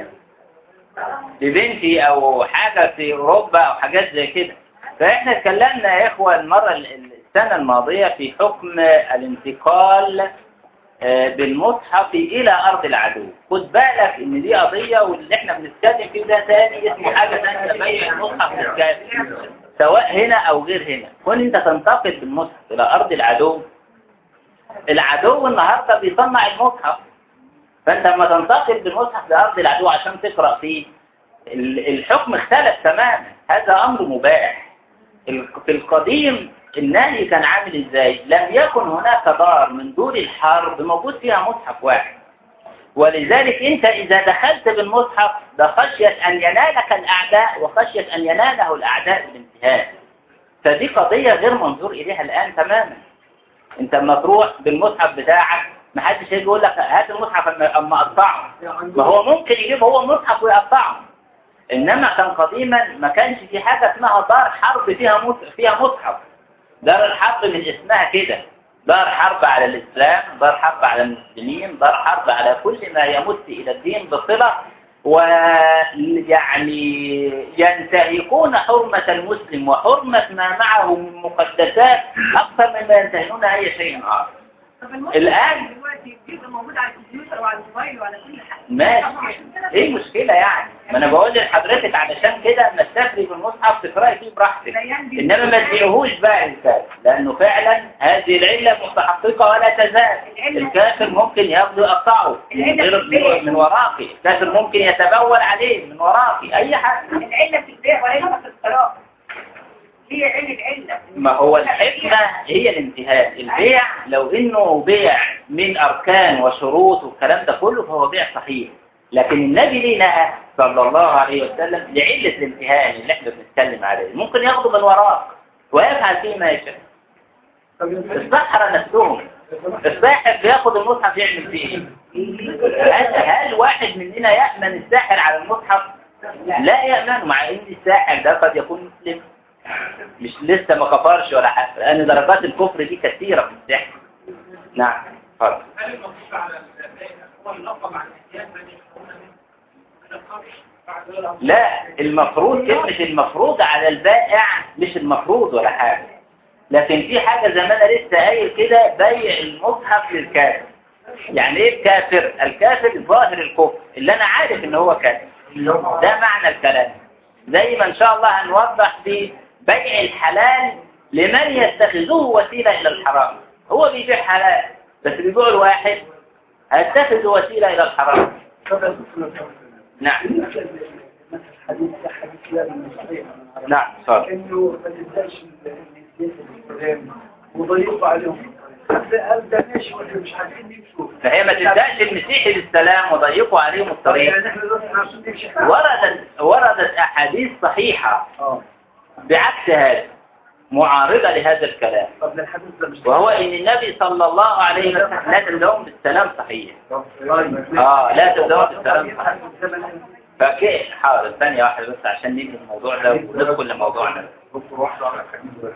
S3: لبنتي او حاجة في اوروبا او حاجات زي كده فاحنا اتكلمنا يا اخوة المرة ال- السنة الماضية في حكم الانتقال آه، بالمصحف الى ارض العدو خد بالك ان دي قضية واللي احنا بنتكلم فيه ده تاني اسمه حاجة تانية بيع المصحف للكافر سواء هنا او غير هنا كون انت تنتقل بالمصحف الى ارض العدو العدو النهاردة بيصنع المصحف فانت لما تنتقل بالمصحف لأرض العدو عشان تقرأ فيه ال- الحكم اختلف تماما هذا أمر مباح ال- في القديم النهي كان عامل ازاي لم يكن هناك دار من دور الحرب موجود فيها مصحف واحد ولذلك انت اذا دخلت بالمصحف ده خشية ان ينالك الاعداء وخشية ان يناله الاعداء بالانتهاء فدي قضية غير منظور اليها الان تماما انت لما تروح بالمصحف بتاعك ما حدش هيجي يقول لك هات المصحف اما أما اقطعه ما هو ممكن يجيب هو مصحف ويقطعه انما كان قديما ما كانش في حاجه اسمها دار حرب فيها مص- فيها مصحف دار الحرب من اسمها كده دار حرب على الاسلام دار حرب على المسلمين دار حرب على كل ما يمت الى الدين بصله ويعني ينتهكون حرمة المسلم وحرمة ما معه من مقدسات أكثر مما ينتهكون أي شيء آخر
S2: طب المصحف
S3: الآن
S2: دلوقتي بيبقى موجود على الكمبيوتر وعلى الموبايل وعلى كل حاجة
S3: ماشي ايه المشكلة يعني ما انا بقول لحضرتك علشان كده اما تسافري بالمصحف تقراي فيه براحتك انما ما تبيعهوش بقى الكافر لانه فعلا هذه العلة متحققة ولا تزال الكافر ممكن ياخده يقطعه من غير- من وراك الكافر ممكن يتبول عليه من وراك اي حاجة
S4: العلة في البيع وليس في القراءة هي علة علة
S3: ما هو الحكمة هي الانتهاء البيع لو انه بيع من اركان وشروط والكلام ده كله فهو بيع صحيح لكن النبي ليه نهى صلى الله عليه وسلم لعلة الانتهاء اللي احنا بنتكلم عليه ممكن ياخده من وراك ويفعل فيه ما يشاء السحرة نفسهم الساحر بياخد المصحف يعمل فيه ايه هل, هل واحد مننا يأمن الساحر على المصحف لا يأمن مع ان الساحر ده قد يكون مسلم مش لسه ما كفرش ولا حاجه لان درجات الكفر دي كثيره في السحر نعم اتفضل
S5: هل المفروض على البائع هو النقم عن الاحتياج بين يشترون منه من القرش بعد
S3: لا المفروض كلمة المفروض على البائع مش المفروض ولا حاجة لكن في حاجة زي ما انا لسه قايل كده بيع المصحف للكافر يعني ايه الكافر الكافر ظاهر الكفر اللي انا عارف ان هو كافر ده معنى الكلام زي ما ان شاء الله هنوضح في بيع الحلال لمن يتخذه وسيلة الى الحرام هو بيبيع حلال بس بيبيع الواحد هيتخذ وسيلة الى الحرام نعم
S6: حديث حديث لا من صحيح
S3: نعم صار
S6: انه ما تبداش الاسلام وضيقوا عليهم هل ده ماشي ولا مش عارفين يمشوا
S3: فهي ما تبدأش المسيحي بالسلام وضيقوا عليهم الطريق
S6: يعني احنا لازم عشان نمشي
S3: وردت وردت أحاديث صحيحة
S6: اه
S3: بعكس هذا معارضة لهذا الكلام
S6: طب الحديث ده مش
S3: وهو ان النبي صلى الله عليه وسلم لا تبدأهم بالسلام صحيح
S6: طيب
S3: اه لا تبدأهم بالسلام صحيح
S6: الزمن
S3: فكيف حاضر ثانية واحدة بس عشان ننهي الموضوع ده وندخل لموضوعنا
S1: دكتور واحدة على الحديث بس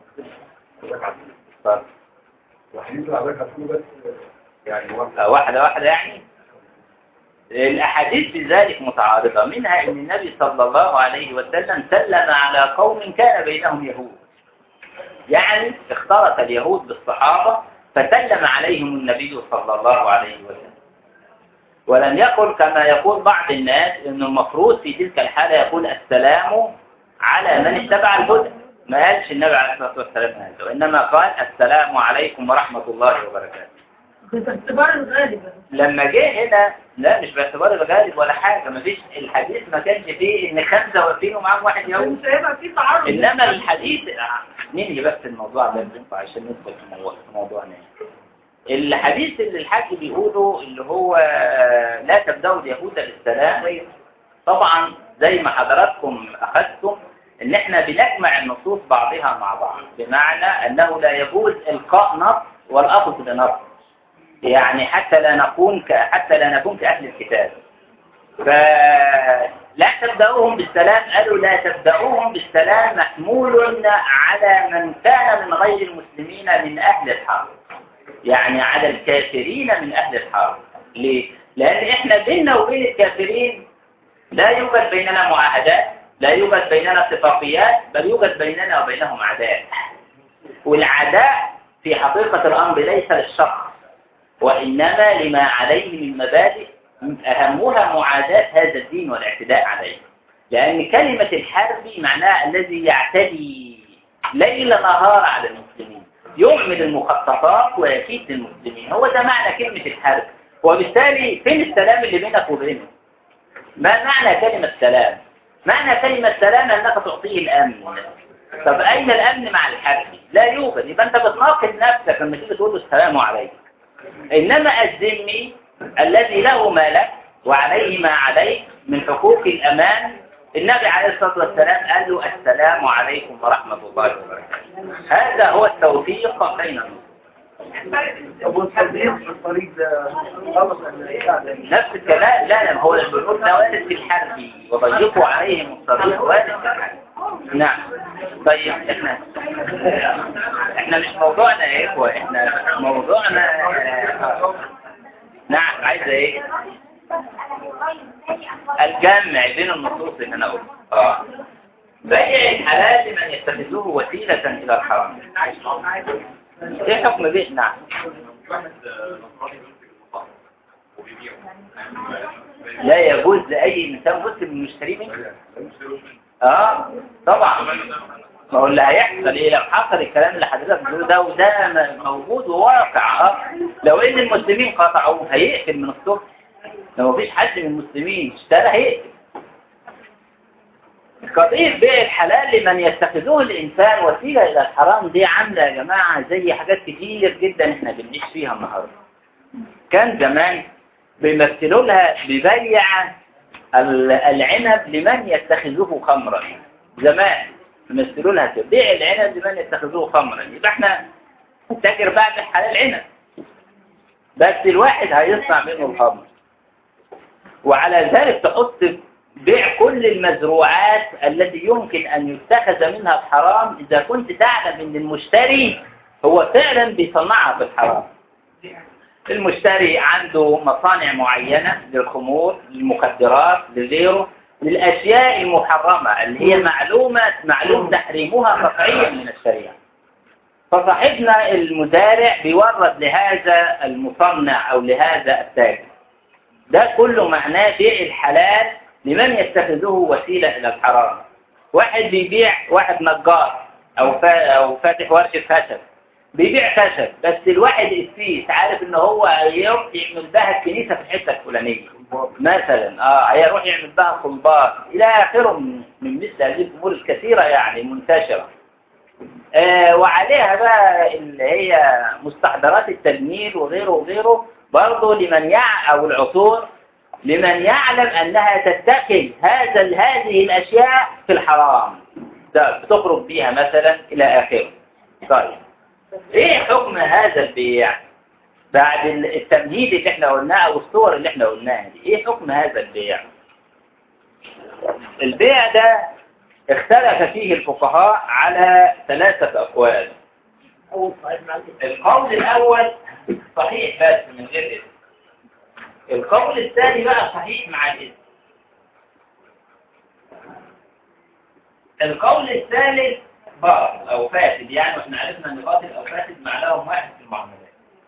S3: اتفضل.
S1: الحديث اللي حضرتك هتقوله بس يعني واحد
S3: آه، واحدة واحدة يعني الأحاديث في ذلك متعارضة منها أن النبي صلى الله عليه وسلم سلم على قوم كان بينهم يهود يعني اختلط اليهود بالصحابة فسلم عليهم النبي صلى الله عليه وسلم ولم يقل كما يقول بعض الناس أن المفروض في تلك الحالة يقول السلام على من اتبع الهدى ما قالش النبي عليه الصلاة والسلام هذا وإنما قال السلام عليكم ورحمة الله وبركاته
S2: باعتبار الغالب
S3: لما جه هنا لا مش باعتبار الغالب ولا حاجة ما فيش الحديث ما كانش فيه ان خمسة واقفين ومعاهم واحد يهودي
S2: مش هيبقى في تعارض
S3: انما الحديث ننهي بس الموضوع ده بينفع عشان ندخل في موضوع- في موضوعنا الحديث اللي الحاج بيقوله اللي هو لا تبدأوا اليهود بالسلام طبعا زي ما حضراتكم أخذتم ان احنا بنجمع النصوص بعضها مع بعض بمعنى انه لا يجوز القاء نص والاخذ بنص يعني حتى لا نكون ك... حتى لا نكون كأهل الكتاب فلا تبدأوهم بالسلام قالوا لا تبدأوهم بالسلام محمول على من كان من غير المسلمين من أهل الحرب يعني على الكافرين من أهل الحرب ليه؟ لأن إحنا بيننا وبين الكافرين لا يوجد بيننا معاهدات لا يوجد بيننا اتفاقيات بل يوجد بيننا وبينهم عداء والعداء في حقيقة الأمر ليس للشخص وإنما لما عليه من مبادئ أهمها معاداة هذا الدين والاعتداء عليه لأن كلمة الحرب معناها الذي يعتدي ليل نهار على المسلمين يعمل المخططات ويكيد المسلمين هو ده معنى كلمة الحرب وبالتالي فين السلام اللي بينك وبينه ما معنى كلمة سلام معنى كلمة سلام أنك تعطيه الأمن طب أين الأمن مع الحرب لا يوجد يبقى أنت بتناقض نفسك لما تيجي تقول له السلام عليكم إنما الذمي الذي له ما لك وعليه ما عليك من حقوق الأمان النبي عليه الصلاة والسلام قال له السلام عليكم ورحمة الله وبركاته هذا هو التوفيق بين النصوص
S6: طب والتبليغ في الطريق ده خلص الساعة
S3: نفس الكلام لا لا هو البنود ده وارد في الحرب وضيقوا عليهم الطريق وارد في الحرب نعم طيب احنا احنا مش موضوعنا يا اخوة احنا موضوعنا آه، نعم عايزة ايه الجمع بين النصوص اللي انا قلت اه بيع الحلال لمن يتخذوه وسيلة الى الحرام ايه حكم بيع نعم لا يجوز لأي إنسان مسلم يشتري منه اه طبعا ما هو اللي هيحصل ايه لو حصل الكلام اللي حضرتك بتقوله ده وده م- موجود وواقع اه لو ان المسلمين قطعوه هيقفل من الصبح لو مفيش حد من المسلمين اشترى هيقفل قضية بيع الحلال لمن يتخذوه الإنسان وسيلة إلى الحرام دي عاملة يا جماعة زي حاجات كتير جدا احنا بنعيش فيها النهاردة كان زمان بيمثلوا لها ببيع ال- العنب لمن يتخذوه خمرا زمان بيمثلوا لها كده بيع العنب لمن يتخذوه خمرا يبقى احنا تاجر بعد الحلال عنب بس الواحد هيصنع منه الخمر وعلى ذلك تحط بيع كل المزروعات التي يمكن أن يتخذ منها الحرام إذا كنت تعلم أن المشتري هو فعلا بيصنعها بالحرام المشتري عنده مصانع معينة للخمور للمخدرات لغيره للأشياء المحرمة اللي هي معلومة معلوم تحريمها قطعيا من الشريعة فصاحبنا المزارع بيورد لهذا المصنع أو لهذا التاجر ده كله معناه بيع الحلال لمن يتخذه وسيلة إلى الحرام واحد بيبيع واحد نجار أو فا أو فاتح ورشة خشب بيبيع خشب بس الواحد السيس عارف ان هو هيروح يعمل بها الكنيسة في الحتة الفلانية مثلا اه هيروح يعمل بها صلبات الى اخره من من مثل هذه الامور الكثيرة يعني منتشرة آه وعليها بقى اللي هي مستحضرات التجميل وغيره وغيره برضه لمن يع او العطور لمن يعلم انها تتخذ هذا هذه الاشياء في الحرام ده بتخرج بيها مثلا الى اخره طيب ايه حكم هذا البيع بعد التمهيد اللي احنا قلناه او الصور اللي احنا قلناها دي ايه حكم هذا البيع البيع ده اختلف فيه الفقهاء على ثلاثة اقوال القول الاول صحيح بس من غير اسم القول الثاني بقى صحيح مع الاسم القول الثالث باطل او فاسد يعني واحنا عرفنا ان باطل او فاسد معناهم واحد في المعاملات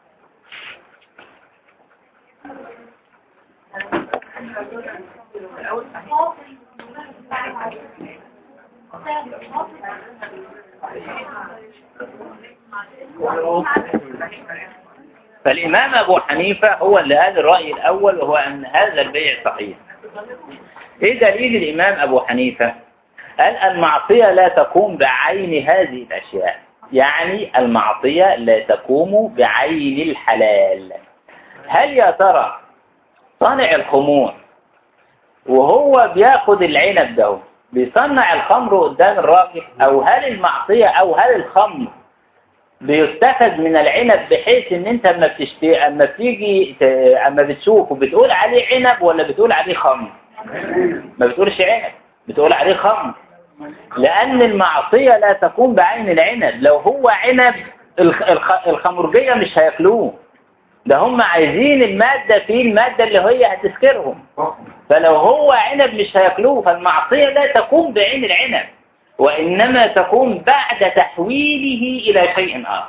S3: فالإمام أبو حنيفة هو اللي قال الرأي الأول وهو أن هذا البيع صحيح إيه دليل الإمام أبو حنيفة قال المعصية لا تقوم بعين هذه الأشياء يعني المعصية لا تقوم بعين الحلال هل يا ترى صانع الخمور وهو بياخد العنب ده بيصنع الخمر قدام الراجل او هل المعصية او هل الخمر بيتخذ من العنب بحيث ان انت اما بتشتري اما بتيجي ت... اما بتشوفه بتقول عليه عنب ولا بتقول عليه خمر ما بتقولش عنب بتقول عليه خمر لأن المعصية لا تكون بعين العنب لو هو عنب الخ... الخ... الخمرجية مش هياكلوه ده هم عايزين المادة فيه المادة اللي هي هتسكرهم فلو هو عنب مش هياكلوه فالمعصية لا تكون بعين العنب وإنما تكون بعد تحويله إلى شيء آخر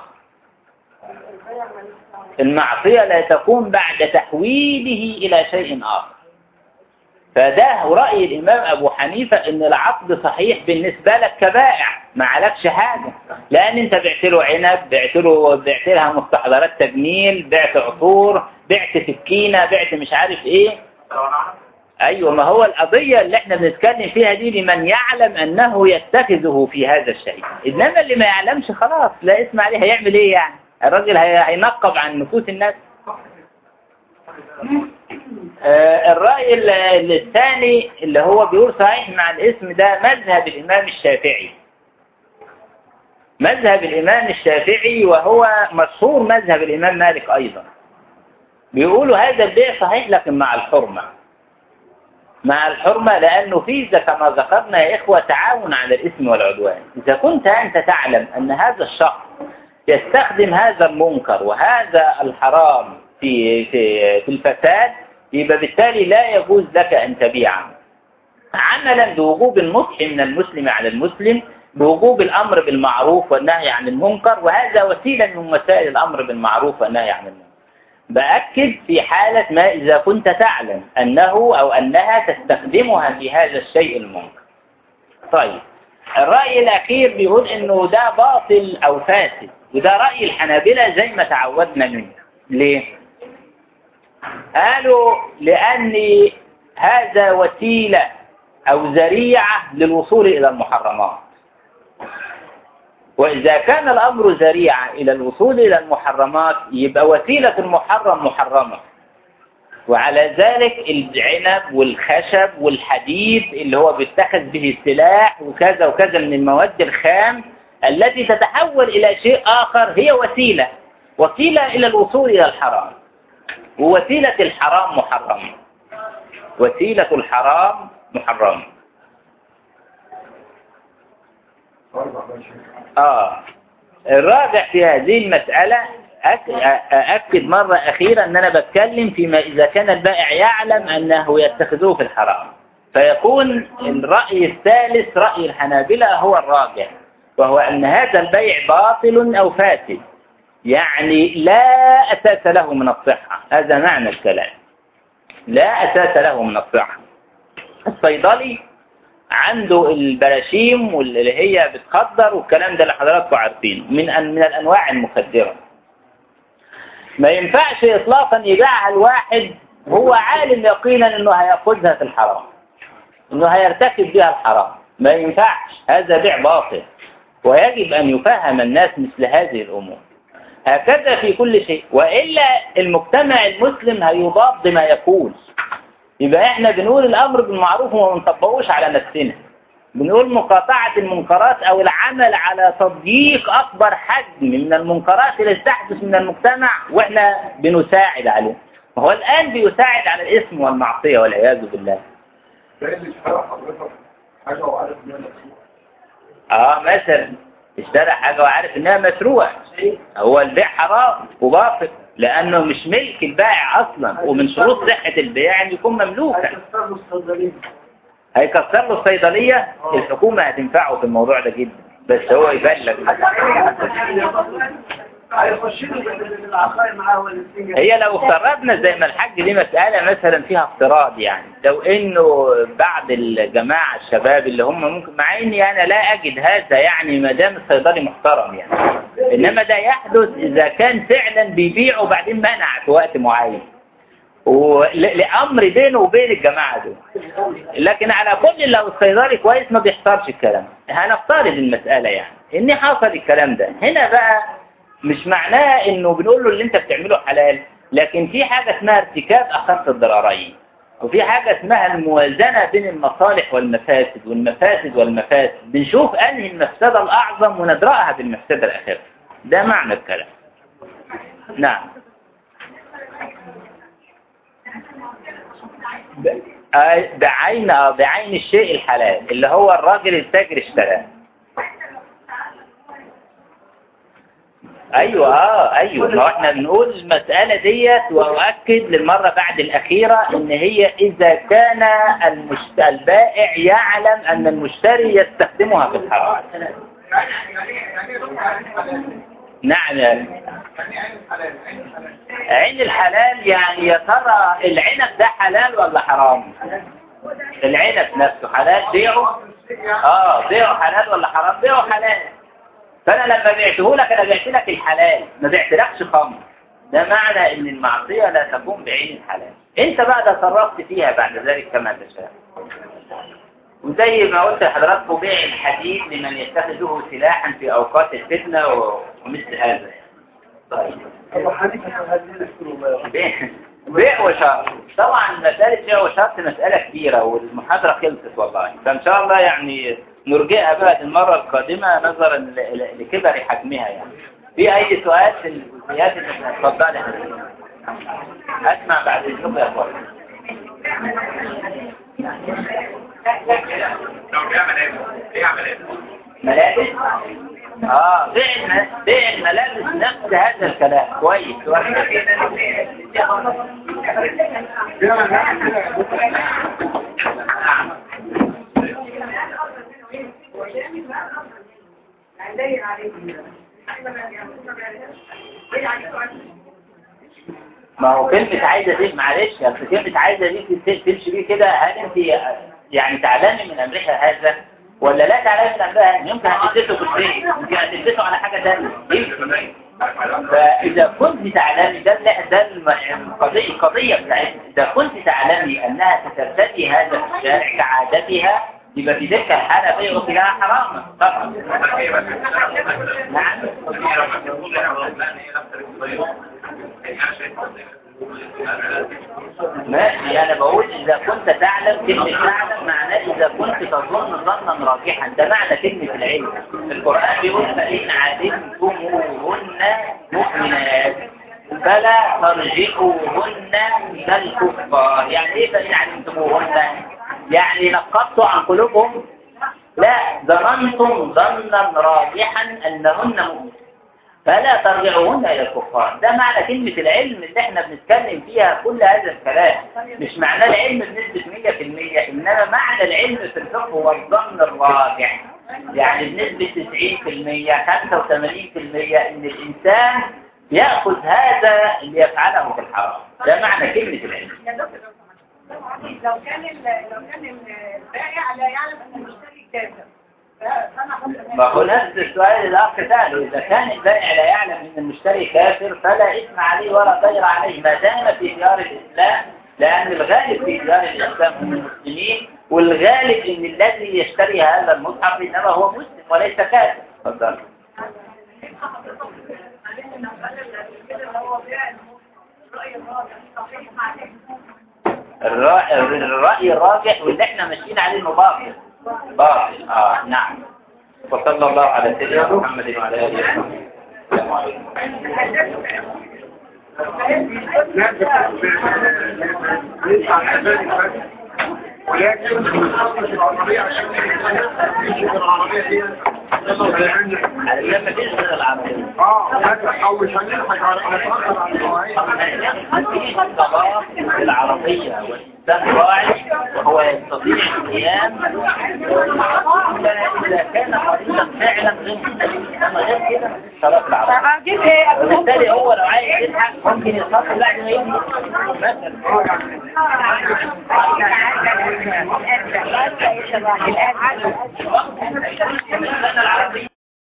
S3: المعصية لا تكون بعد تحويله إلى شيء آخر فده رأي الإمام أبو حنيفة إن العقد صحيح بالنسبة لك كبائع ما عليكش حاجة لأن أنت بعت له عنب بعت له بعت لها مستحضرات تجميل بعت عطور بعت سكينة بعت مش عارف إيه أيوة ما هو القضية اللي احنا بنتكلم فيها دي لمن يعلم أنه يتخذه في هذا الشيء إنما اللي ما يعلمش خلاص لا اسم عليه هيعمل إيه يعني الراجل هينقب عن نفوس الناس آه الرأي الثاني اللي هو بيقول صحيح مع الاسم ده مذهب الإمام الشافعي مذهب الإمام الشافعي وهو مشهور مذهب الإمام مالك أيضا بيقولوا هذا البيع صحيح لكن مع الحرمة مع الحرمة لأنه في كما ذكرنا يا إخوة تعاون على الإثم والعدوان إذا كنت أنت تعلم أن هذا الشخص يستخدم هذا المنكر وهذا الحرام في في في الفساد يبقى بالتالي لا يجوز لك أن تبيعه عملا بوجوب النصح من المسلم على المسلم بوجوب الأمر بالمعروف والنهي عن المنكر وهذا وسيلة من وسائل الأمر بالمعروف والنهي عن المنكر بأكد في حالة ما إذا كنت تعلم أنه أو أنها تستخدمها في هذا الشيء المنكر طيب الرأي الأخير بيقول إنه ده باطل أو فاسد وده رأي الحنابلة زي ما تعودنا منه ليه؟ قالوا لأن هذا وسيلة أو ذريعة للوصول إلى المحرمات وإذا كان الأمر ذريعة إلى الوصول إلى المحرمات يبقى وسيلة المحرم محرمة وعلى ذلك العنب والخشب والحديد اللي هو بيتخذ به السلاح وكذا وكذا من المواد الخام التي تتحول إلى شيء آخر هي وسيلة وسيلة إلى الوصول إلى الحرام ووسيلة الحرام محرمة وسيلة الحرام محرمة آه الراجع في هذه المسألة أك- أأكد مرة أخيرة أن أنا بتكلم فيما إذا كان البائع يعلم أنه يتخذه في الحرام فيكون الرأي الثالث رأي الحنابلة هو الراجع وهو أن هذا البيع باطل أو فاسد يعني لا أساس له من الصحة هذا معنى الكلام لا أساس له من الصحة الصيدلي عنده البراشيم واللي هي بتخدر والكلام ده اللي حضراتكم عارفينه من أن من الأنواع المخدرة ما ينفعش إطلاقا يبيعها الواحد وهو عالم يقينا إنه هياخذها في الحرام إنه هيرتكب بها الحرام ما ينفعش هذا بيع باطل ويجب أن يفهم الناس مثل هذه الأمور هكذا في كل شيء وإلا المجتمع المسلم هيضاد ما يقول يبقى احنا بنقول الأمر بالمعروف وما بنطبقوش على نفسنا بنقول مقاطعة المنكرات أو العمل على تضييق أكبر حجم من المنكرات اللي تحدث من المجتمع وإحنا بنساعد عليه وهو الآن بيساعد على الإثم والمعصية والعياذ بالله
S1: ده اللي اشترى حضرتك حاجة وعارف إنها مسروقة
S3: اه مثلا اشترى حاجة وعارف انها مسروقة هو البيع حرام وباطل لانه مش ملك البائع اصلا ومن شروط صحة البيع ان يكون مملوكا
S6: هيكسر له الصيدليه
S3: هيكسر له الصيدلية الحكومة هتنفعه في الموضوع ده جدا بس هو يبلغ
S6: هيخش له العقائد معاه والسجن
S3: هي لو افترضنا زي ما الحاج دي مسألة مثلا فيها افتراض يعني لو انه بعض الجماعة الشباب اللي هم ممكن مع اني انا لا اجد هذا يعني ما دام الصيدلي محترم يعني انما ده يحدث اذا كان فعلا بيبيع وبعدين منع في وقت معين ول- لامر بينه وبين الجماعة دول لكن على كل لو الصيدلي كويس ما بيحصلش الكلام هنفترض المسألة يعني ان حصل الكلام ده هنا بقى مش معناه انه بنقول له اللي انت بتعمله حلال لكن في حاجة اسمها ارتكاب اخف الضررين وفي حاجة اسمها الموازنة بين المصالح والمفاسد والمفاسد والمفاسد بنشوف انهي المفسدة الاعظم وندرأها بالمفسدة الاخيرة ده معنى الكلام نعم آه، بعين آه، بعين الشيء الحلال اللي هو الراجل التاجر اشتراه ايوه اه ايوه ما هو احنا بنقول المسألة ديت واؤكد للمرة بعد الاخيرة ان هي اذا كان المشت... البائع يعلم ان المشتري يستخدمها في الحرام
S1: يعني يعني يعني ايه دكتور عين حلال؟
S3: نعم يعني
S1: يعني عين حلال عين حلال
S3: عين الحلال يعني يا ترى العنب ده حلال ولا حرام العنب نفسه حلال بيعه اه بيعه حلال ولا حرام بيعه حلال فانا لما بعته لك انا بعت لك الحلال ما بعتلكش خمر ده معنى ان المعصية لا تكون بعين الحلال انت بقى تصرفت فيها بعد ذلك كما تشاء وزي ما قلت لحضراتكم بيع الحديد لمن يتخذه سلاحا في اوقات الفتنة و- ومثل هذا طيب
S6: ابو حنيفه هذه نذكره
S3: بيع بيع وشرط طبعا مسألة بيع وشرط مسألة كبيرة والمحاضرة خلصت والله فإن شاء الله يعني نرجئها بقى المرة القادمة نظرا ل- ل- لكبر حجمها يعني في أي سؤال في الجزئيات اللي اتفضلي يا حبيبي. أسمع بعد إذنكم يا أخوان
S5: لو بيعمل ايه؟ بيعمل ايه؟
S3: ملابس اه بيع الم- بيع الملابس نفس هذا الكلام كويس كويس
S1: بيعمل نفس كده
S3: ما هو كلمة عايزة دي معلش أصل كلمة عايزة دي تت- تمشي بيه كده هل أنت يعني تعلمي من أمرها هذا ولا لا تعلمي من أمرها هذا؟ يمكن هتلبسه في البيت يمكن هتلبسه على حاجة تانية يمكن. فإذا كنت تعلمي ده لا ده الم- القضية القضية بتاعتنا إذا كنت تعلمي أنها سترتدي هذا في الشارع كعادتها يبقى في تلك الحالة بيعك لها حراما طبعا نعم ماشي أنا بقول إذا كنت تعلم كلمة تعلم معناه إذا كنت تظن ظنا راجحا ده معنى كلمة العلم القرآن بيقول فإن علمتموهن مؤمنات فلا ترجعوهن إلى الكفار يعني إيه فإن علمتموهن يعني نقضتوا عن قلوبهم لا ظننتم ظنا راجحا أنهن مؤمنات فلا ترجعوهن إلى الكفار ده معنى كلمة العلم اللي احنا بنتكلم فيها كل هذا الكلام مش معنى العلم بنسبة 100% إنما معنى العلم في الفقه هو الظن الراجح يعني بنسبة 90% 85% إن الإنسان يأخذ هذا اللي يفعله في الحرام ده معنى كلمة العلم
S2: يا دكتور لو كان ال- لو كان البائع لا يعلم ان المشتري كافر فانا أقول-
S3: ما هو نفس السؤال الأخ سأله إذا كان البائع لا يعلم أن المشتري كافر فلا إثم عليه ولا ضير عليه ما دام في ديار الإسلام لأن الغالب في ديار الإسلام هم المسلمين والغالب أن الذي يشتري هذا المصحف إنما هو مسلم وليس كافر تفضل الرأي, الرأي الراجح واللي احنا ماشيين عليه انه باطل باطل اه نعم وصلى الله على سيدنا محمد وعلى اله وصحبه السلام عليكم
S1: لا بيدفع الأمان بس ولكن بنخصص العربية عشان يشوف العربية دي
S3: لما تنزل العربية
S1: اه لا او مش هنلحق على هنتأخر على المواعيد
S3: في الصلاة في العربية والإنسان راعي وهو يستطيع القيام إلا إذا كان مريضا فعلا غير مستقيم أما غير كده مفيش صلاة في العربية وبالتالي هو لو عايز يضحك ممكن يصلي بعد ما يمشي مثلا
S1: اه يعني
S3: العربية